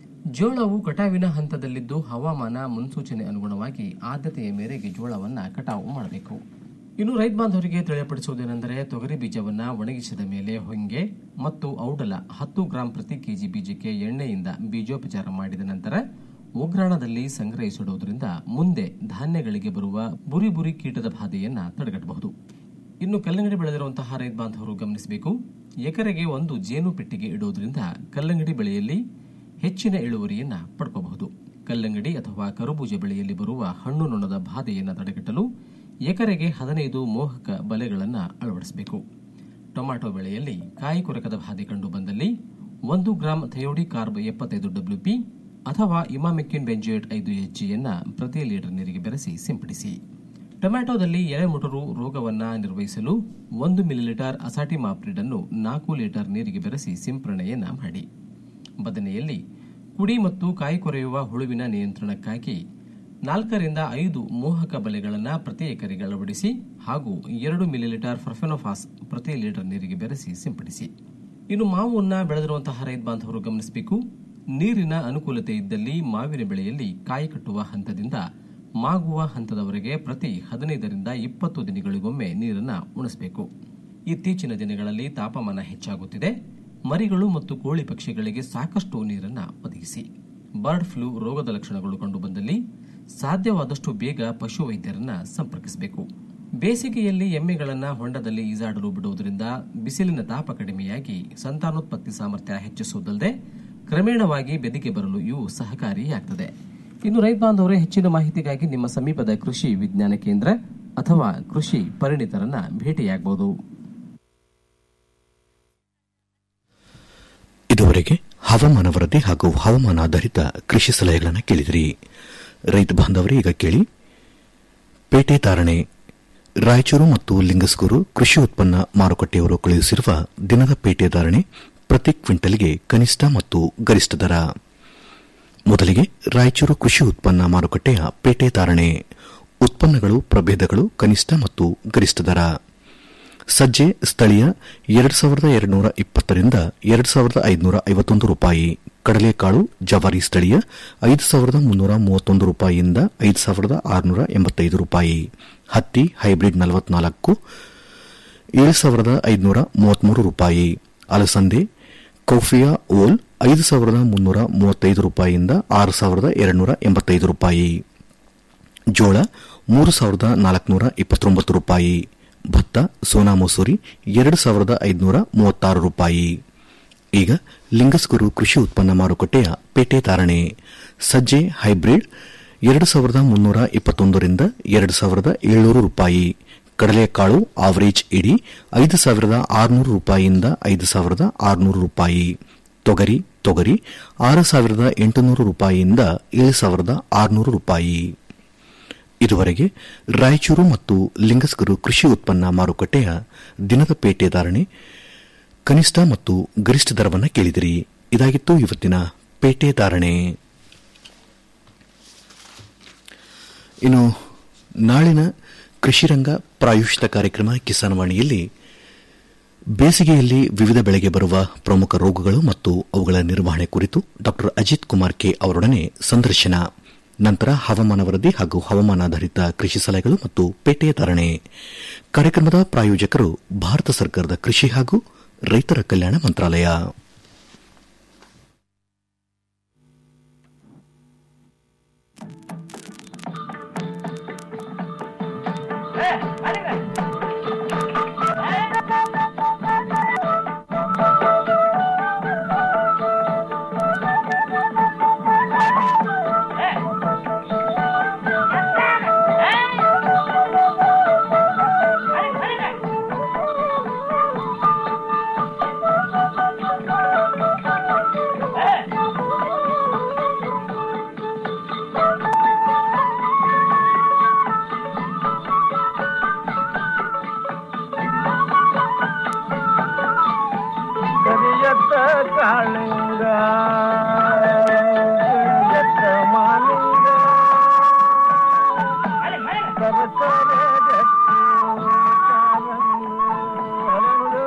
ಜೋಳವು ಕಟಾವಿನ ಹಂತದಲ್ಲಿದ್ದು ಹವಾಮಾನ ಮುನ್ಸೂಚನೆ ಅನುಗುಣವಾಗಿ ಆದ್ಯತೆಯ ಮೇರೆಗೆ ಜೋಳವನ್ನ ಕಟಾವು ಮಾಡಬೇಕು ಇನ್ನು ರೈತ ಬಾಂಧವರಿಗೆ ತಿಳಿಯಪಡಿಸುವುದೇನೆಂದರೆ ತೊಗರಿ ಬೀಜವನ್ನ ಒಣಗಿಸಿದ ಮೇಲೆ ಹೊಂಗೆ ಮತ್ತು ಔಡಲ ಹತ್ತು ಗ್ರಾಂ ಪ್ರತಿ ಕೆಜಿ ಬೀಜಕ್ಕೆ ಎಣ್ಣೆಯಿಂದ ಬೀಜೋಪಚಾರ ಮಾಡಿದ ನಂತರ ಉಗ್ರಾಣದಲ್ಲಿ ಸಂಗ್ರಹಿಸಿಡುವುದರಿಂದ ಮುಂದೆ ಧಾನ್ಯಗಳಿಗೆ ಬರುವ ಬುರಿ ಬುರಿ ಕೀಟದ ಬಾಧೆಯನ್ನ ತಡೆಗಟ್ಟಬಹುದು ಇನ್ನು ಕಲ್ಲಂಗಡಿ ಬೆಳೆದಿರುವಂತಹ ರೈತ ಬಾಂಧವರು ಗಮನಿಸಬೇಕು ಎಕರೆಗೆ ಒಂದು ಜೇನು ಪೆಟ್ಟಿಗೆ ಇಡುವುದರಿಂದ ಕಲ್ಲಂಗಡಿ ಬೆಳೆಯಲ್ಲಿ ಹೆಚ್ಚಿನ ಇಳುವರಿಯನ್ನ ಪಡ್ಕೋಬಹುದು ಕಲ್ಲಂಗಡಿ ಅಥವಾ ಕರಬೂಜ ಬೆಳೆಯಲ್ಲಿ ಬರುವ ಹಣ್ಣು ನೊಣದ ಬಾಧೆಯನ್ನು ತಡೆಗಟ್ಟಲು ಎಕರೆಗೆ ಹದಿನೈದು ಮೋಹಕ ಬಲೆಗಳನ್ನು ಅಳವಡಿಸಬೇಕು ಟೊಮ್ಯಾಟೊ ಬೆಳೆಯಲ್ಲಿ ಕಾಯಿ ಕೊರಕದ ಬಾಧೆ ಕಂಡು ಬಂದಲ್ಲಿ ಒಂದು ಗ್ರಾಂ ಥಯೋಡಿ ಕಾರ್ಬ್ ಎಪ್ಪತ್ತೈದು ಡಬ್ಲ್ಯೂಪಿ ಅಥವಾ ಇಮಾಮೆಕ್ಕಿನ್ ಬೆಂಜೋಯೇಟ್ ಐದು ಎಚ್ಜಿಯನ್ನ ಪ್ರತಿ ಲೀಟರ್ ನೀರಿಗೆ ಬೆರೆಸಿ ಸಿಂಪಡಿಸಿ ಟೊಮ್ಯಾಟೊದಲ್ಲಿ ಎಳೆ ಮುಟರು ರೋಗವನ್ನ ನಿರ್ವಹಿಸಲು ಒಂದು ಮಿಲಿಲೀಟರ್ ಅಸಾಟಿ ಮಾಪ್ರಿಡ್ ಅನ್ನು ನಾಲ್ಕು ಲೀಟರ್ ನೀರಿಗೆ ಬೆರೆಸಿ ಸಿಂಪರಣೆಯನ್ನ ಮಾಡಿ ಬದನೆಯಲ್ಲಿ ಕುಡಿ ಮತ್ತು ಕಾಯಿ ಕೊರೆಯುವ ಹುಳುವಿನ ನಿಯಂತ್ರಣಕ್ಕಾಗಿ ನಾಲ್ಕರಿಂದ ಐದು ಮೋಹಕ ಬಲೆಗಳನ್ನು ಪ್ರತಿ ಎಕರೆಗೆ ಅಳವಡಿಸಿ ಹಾಗೂ ಎರಡು ಮಿಲಿಲೀಟರ್ ಫರ್ಫೆನೋಫಾಸ್ ಪ್ರತಿ ಲೀಟರ್ ನೀರಿಗೆ ಬೆರೆಸಿ ಸಿಂಪಡಿಸಿ ಇನ್ನು ಮಾವನ್ನ ಬೆಳೆದಿರುವಂತಹ ರೈತ ಬಾಂಧವರು ಗಮನಿಸಬೇಕು ನೀರಿನ ಅನುಕೂಲತೆ ಇದ್ದಲ್ಲಿ ಮಾವಿನ ಬೆಳೆಯಲ್ಲಿ ಕಾಯಿ ಕಟ್ಟುವ ಹಂತದಿಂದ ಮಾಗುವ ಹಂತದವರೆಗೆ ಪ್ರತಿ ಹದಿನೈದರಿಂದ ಇಪ್ಪತ್ತು ದಿನಗಳಿಗೊಮ್ಮೆ ನೀರನ್ನು ಉಣಿಸಬೇಕು ಇತ್ತೀಚಿನ ದಿನಗಳಲ್ಲಿ ತಾಪಮಾನ ಹೆಚ್ಚಾಗುತ್ತಿದೆ ಮರಿಗಳು ಮತ್ತು ಕೋಳಿ ಪಕ್ಷಿಗಳಿಗೆ ಸಾಕಷ್ಟು ನೀರನ್ನು ಒದಗಿಸಿ ಬರ್ಡ್ ಫ್ಲೂ ರೋಗದ ಲಕ್ಷಣಗಳು ಕಂಡುಬಂದಲ್ಲಿ ಸಾಧ್ಯವಾದಷ್ಟು ಬೇಗ ಪಶು ವೈದ್ಯರನ್ನ ಸಂಪರ್ಕಿಸಬೇಕು ಬೇಸಿಗೆಯಲ್ಲಿ ಎಮ್ಮೆಗಳನ್ನ ಹೊಂಡದಲ್ಲಿ ಈಜಾಡಲು ಬಿಡುವುದರಿಂದ ಬಿಸಿಲಿನ ತಾಪ ಕಡಿಮೆಯಾಗಿ ಸಂತಾನೋತ್ಪತ್ತಿ ಸಾಮರ್ಥ್ಯ ಹೆಚ್ಚಿಸುವುದಲ್ಲದೆ ಕ್ರಮೇಣವಾಗಿ ಬೆದಿಗೆ ಬರಲು ಇವು ಸಹಕಾರಿಯಾಗ್ತದೆ ಇನ್ನು ರೈತ ಬಾಂಧವರೇ ಹೆಚ್ಚಿನ ಮಾಹಿತಿಗಾಗಿ ನಿಮ್ಮ ಸಮೀಪದ ಕೃಷಿ ವಿಜ್ಞಾನ ಕೇಂದ್ರ ಅಥವಾ ಕೃಷಿ ಪರಿಣಿತರನ್ನ ಭೇಟಿಯಾಗಬಹುದು
ಇದುವರೆಗೆ ಹವಾಮಾನ ವರದಿ ಹಾಗೂ ಹವಾಮಾನ ಆಧಾರಿತ ಕೃಷಿ ಸಲಹೆಗಳನ್ನು ಕೇಳಿದಿರಿ ರೈತ ಬಾಂಧವರೇ ಈಗ ಕೇಳಿ ಪೇಟೆ ತಾರಣೆ ರಾಯಚೂರು ಮತ್ತು ಲಿಂಗಸ್ಗೂರು ಕೃಷಿ ಉತ್ಪನ್ನ ಮಾರುಕಟ್ಟೆಯವರು ಕಳುಹಿಸಿರುವ ದಿನದ ಪೇಟೆ ಧಾರಣೆ ಪ್ರತಿ ಕ್ವಿಂಟಲ್ಗೆ ಕನಿಷ್ಠ ಮತ್ತು ಗರಿಷ್ಠ ದರ ಮೊದಲಿಗೆ ರಾಯಚೂರು ಕೃಷಿ ಉತ್ಪನ್ನ ಮಾರುಕಟ್ಟೆಯ ಪೇಟೆ ಧಾರಣೆ ಉತ್ಪನ್ನಗಳು ಪ್ರಭೇದಗಳು ಕನಿಷ್ಠ ಮತ್ತು ಗರಿಷ್ಠ ದರ ಸಜ್ಜೆ ಸ್ಥಳೀಯ ಎರಡು ಸಾವಿರದ ಎರಡುನೂರ ಇಪ್ಪತ್ತರಿಂದ ಎರಡು ಸಾವಿರದ ಐದುನೂರ ಐವತ್ತೊಂದು ರೂಪಾಯಿ ಕಡಲೆಕಾಳು ಜವಾರಿ ಸ್ಥಳೀಯ ಐದು ಸಾವಿರದ ಮುನ್ನೂರ ಮೂವತ್ತೊಂದು ರೂಪಾಯಿಯಿಂದ ಐದು ಸಾವಿರದ ಆರುನೂರ ಎಂಬತ್ತೈದು ರೂಪಾಯಿ ಹತ್ತಿ ಹೈಬ್ರಿಡ್ ನಲವತ್ನಾಲ್ಕು ಏಳು ಸಾವಿರದ ಐದುನೂರ ಮೂವತ್ಮೂರು ರೂಪಾಯಿ ಅಲಸಂದೆ ಕೋಫಿಯಾ ಓಲ್ ಐದು ಸಾವಿರದ ಮುನ್ನೂರ ಮೂವತ್ತೈದು ರೂಪಾಯಿಯಿಂದ ಆರು ಸಾವಿರದ ಎರಡುನೂರ ಎಂಬತ್ತೈದು ರೂಪಾಯಿ ಜೋಳ ಮೂರು ಸಾವಿರದ ನಾಲ್ಕುನೂರ ಇಪ್ಪತ್ತೊಂಬತ್ತು ರೂಪಾಯಿ ಭತ್ತ ಸೋನಾ ಮಸೂರಿ ಎರಡು ಸಾವಿರದ ಐದುನೂರ ಮೂವತ್ತಾರು ರೂಪಾಯಿ ಈಗ ಲಿಂಗಸ್ಗುರು ಕೃಷಿ ಉತ್ಪನ್ನ ಮಾರುಕಟ್ಟೆಯ ಪೇಟೆ ತಾರಣೆ ಸಜ್ಜೆ ಹೈಬ್ರಿಡ್ ಎರಡು ಸಾವಿರದ ಮುನ್ನೂರ ಇಪ್ಪತ್ತೊಂದರಿಂದ ಎರಡು ಸಾವಿರದ ಏಳ್ನೂರು ರೂಪಾಯಿ ಕಡಲೆಕಾಳು ಆವರೇಜ್ ಇಡಿ ಐದು ಸಾವಿರದ ಆರುನೂರು ರೂಪಾಯಿಯಿಂದ ಐದು ಸಾವಿರದ ಆರುನೂರು ರೂಪಾಯಿ ತೊಗರಿ ತೊಗರಿ ಆರು ಸಾವಿರದ ಎಂಟುನೂರು ರೂಪಾಯಿಯಿಂದ ಏಳು ಸಾವಿರದ ಆರುನೂರು ರೂಪಾಯಿ ಇದುವರೆಗೆ ರಾಯಚೂರು ಮತ್ತು ಲಿಂಗಸ್ಗರು ಕೃಷಿ ಉತ್ಪನ್ನ ಮಾರುಕಟ್ಟೆಯ ದಿನದ ಪೇಟೆ ಧಾರಣೆ ಕನಿಷ್ಠ ಮತ್ತು ಗರಿಷ್ಠ ದರವನ್ನು ಕೇಳಿದಿರಿ ಇದಾಗಿತ್ತು ಇವತ್ತಿನ ಪೇಟೆ ಧಾರಣೆ ಇನ್ನು ನಾಳಿನ ಕೃಷಿರಂಗ ಪ್ರಾಯೋಜಿತ ಕಾರ್ಯಕ್ರಮ ಕಿಸಾನ್ ವಾಣಿಯಲ್ಲಿ ಬೇಸಿಗೆಯಲ್ಲಿ ವಿವಿಧ ಬೆಳೆಗೆ ಬರುವ ಪ್ರಮುಖ ರೋಗಗಳು ಮತ್ತು ಅವುಗಳ ನಿರ್ವಹಣೆ ಕುರಿತು ಡಾ ಅಜಿತ್ ಕುಮಾರ್ ಕೆ ಅವರೊಡನೆ ಸಂದರ್ಶನ ನಂತರ ಹವಾಮಾನ ವರದಿ ಹಾಗೂ ಹವಾಮಾನಾಧಾರಿತ ಕೃಷಿ ಸಲಹೆಗಳು ಮತ್ತು ಪೇಟೆ ಧಾರಣೆ ಕಾರ್ಯಕ್ರಮದ ಪ್ರಾಯೋಜಕರು ಭಾರತ ಸರ್ಕಾರದ ಕೃಷಿ ಹಾಗೂ ರೈತರ ಕಲ್ಯಾಣ ಮಂತ್ರಾಲಯ
ಕರಿಯತ್ತ ಕಾಳಿಂಗ ಕರಿಯತ್ತ ಮಾಲಿಂಗ ಸರಸರ ಗಟ್ಟಿ ಕಾಲಂಗ ಹರಳು.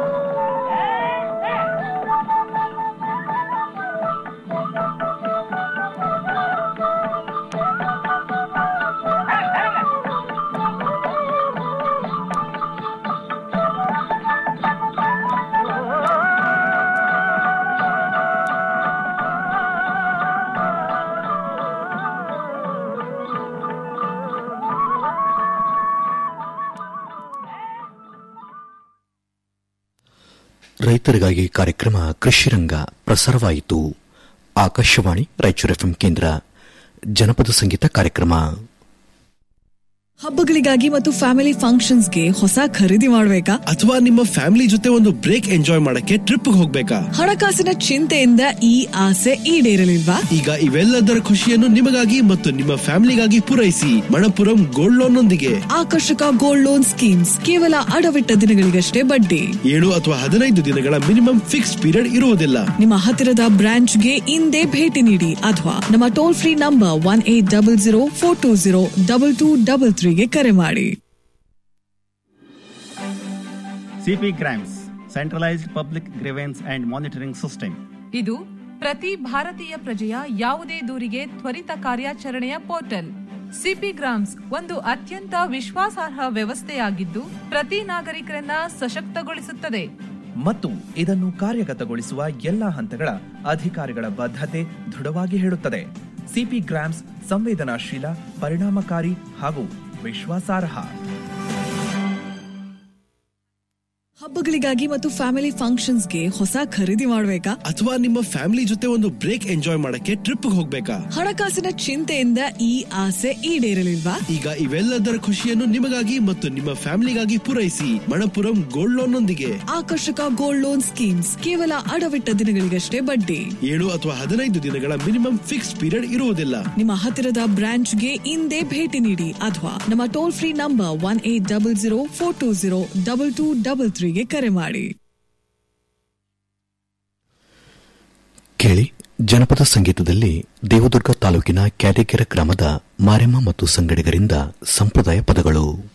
ರೈತರಿಗಾಗಿ ಕಾರ್ಯಕ್ರಮ ಕೃಷಿರಂಗ ಪ್ರಸಾರವಾಯಿತು ಆಕಾಶವಾಣಿ ರಾಯಚೂರು ಎಫ್ಎಂ ಕೇಂದ್ರ ಜನಪದ ಸಂಗೀತ ಕಾರ್ಯಕ್ರಮ
ಹಬ್ಬಗಳಿಗಾಗಿ ಮತ್ತು ಫ್ಯಾಮಿಲಿ ಫಂಕ್ಷನ್ಸ್ಗೆ ಹೊಸ ಖರೀದಿ ಮಾಡಬೇಕಾ
ಅಥವಾ ನಿಮ್ಮ ಫ್ಯಾಮಿಲಿ ಜೊತೆ ಒಂದು ಬ್ರೇಕ್ ಎಂಜಾಯ್ ಮಾಡಕ್ಕೆ ಟ್ರಿಪ್ ಹೋಗ್ಬೇಕಾ
ಹಣಕಾಸಿನ ಚಿಂತೆಯಿಂದ ಈ ಆಸೆ ಈಡೇರಲಿಲ್ವಾ
ಈಗ ಇವೆಲ್ಲದರ ಖುಷಿಯನ್ನು ನಿಮಗಾಗಿ ಮತ್ತು ನಿಮ್ಮ ಫ್ಯಾಮಿಲಿಗಾಗಿ ಪೂರೈಸಿ ಮಣಪುರಂ ಗೋಲ್ಡ್ ಲೋನ್ ನೊಂದಿಗೆ
ಆಕರ್ಷಕ ಗೋಲ್ಡ್ ಲೋನ್ ಸ್ಕೀಮ್ಸ್ ಕೇವಲ ಅಡವಿಟ್ಟ ದಿನಗಳಿಗಷ್ಟೇ ಬಡ್ಡಿ
ಏಳು ಅಥವಾ ಹದಿನೈದು ದಿನಗಳ ಮಿನಿಮಮ್ ಫಿಕ್ಸ್ ಪೀರಿಯಡ್ ಇರುವುದಿಲ್ಲ
ನಿಮ್ಮ ಹತ್ತಿರದ ಬ್ರಾಂಚ್ಗೆ ಇಂದೇ ಭೇಟಿ ನೀಡಿ ಅಥವಾ ನಮ್ಮ toll free number one eight double zero four two zero double two double ತ್ರೀಗೆ ಕರೆ ಮಾಡಿ
CP grams centralised public grievance and monitoring system
ಇದು ಪ್ರತಿ ಭಾರತೀಯ ಪ್ರಜೆಯ ಯಾವುದೇ ದೂರಿಗೆ ತ್ವರಿತ ಕಾರ್ಯಾಚರಣೆಯ ಪೋರ್ಟಲ್ ಸಿಪಿ ಗ್ರಾಮ್ಸ್ ಒಂದು ಅತ್ಯಂತ ವಿಶ್ವಾಸಾರ್ಹ ವ್ಯವಸ್ಥೆಯಾಗಿದ್ದು ಪ್ರತಿ ನಾಗರಿಕರನ್ನ ಸಶಕ್ತಗೊಳಿಸುತ್ತದೆ
ಮತ್ತು ಇದನ್ನು ಕಾರ್ಯಗತಗೊಳಿಸುವ ಎಲ್ಲಾ ಹಂತಗಳ ಅಧಿಕಾರಿಗಳ ಬದ್ಧತೆ ದೃಢವಾಗಿ ಹೇಳುತ್ತದೆ ಸಿಪಿ ಗ್ರಾಮ್ಸ್ ಸಂವೇದನಾಶೀಲ ಪರಿಣಾಮಕಾರಿ ಹಾಗೂ ವಿಶ್ವಾಸಾರ್ಹ
ಹಬ್ಬಗಳಿಗಾಗಿ ಮತ್ತು ಫ್ಯಾಮಿಲಿ ಫಂಕ್ಷನ್ಸ್ಗೆ ಹೊಸ ಖರೀದಿ ಮಾಡಬೇಕಾ
ಅಥವಾ ನಿಮ್ಮ ಫ್ಯಾಮಿಲಿ ಜೊತೆ ಒಂದು ಬ್ರೇಕ್ ಎಂಜಾಯ್ ಮಾಡಕ್ಕೆ ಟ್ರಿಪ್ ಹೋಗ್ಬೇಕಾ
ಹಣಕಾಸಿನ ಚಿಂತೆಯಿಂದ ಈ ಆಸೆ ಈಡೇರಲಿಲ್ವಾ
ಈಗ ಇವೆಲ್ಲದರ ಖುಷಿಯನ್ನು ನಿಮಗಾಗಿ ಮತ್ತು ನಿಮ್ಮ ಫ್ಯಾಮಿಲಿಗಾಗಿ ಪೂರೈಸಿ ಮಣಪುರಂ ಗೋಲ್ಡ್ ಲೋನ್ ನೊಂದಿಗೆ
ಆಕರ್ಷಕ ಗೋಲ್ಡ್ ಲೋನ್ ಸ್ಕೀಮ್ಸ್ ಕೇವಲ ಅಡವಿಟ್ಟ ದಿನಗಳಿಗಷ್ಟೇ ಬಡ್ಡಿ
ಏಳು ಅಥವಾ ಹದಿನೈದು ದಿನಗಳ ಮಿನಿಮಮ್ ಫಿಕ್ಸ್ ಪೀರಿಯಡ್ ಇರುವುದಿಲ್ಲ
ನಿಮ್ಮ ಹತ್ತಿರದ ಬ್ರಾಂಚ್ಗೆ ಇಂದೇ ಭೇಟಿ ನೀಡಿ ಅಥವಾ ನಮ್ಮ toll free number one eight double zero four two zero double two double ತ್ರೀಗೆ ಕರೆ ಮಾಡಿ
ಕೇಳಿ ಜನಪದ ಸಂಗೀತದಲ್ಲಿ ದೇವದುರ್ಗ ತಾಲೂಕಿನ ಕ್ಯಾಟಗೆರೆ ಗ್ರಾಮದ ಮಾರೆಮ್ಮ ಮತ್ತು ಸಂಗಡಿಗರಿಂದ ಸಂಪ್ರದಾಯ ಪದಗಳು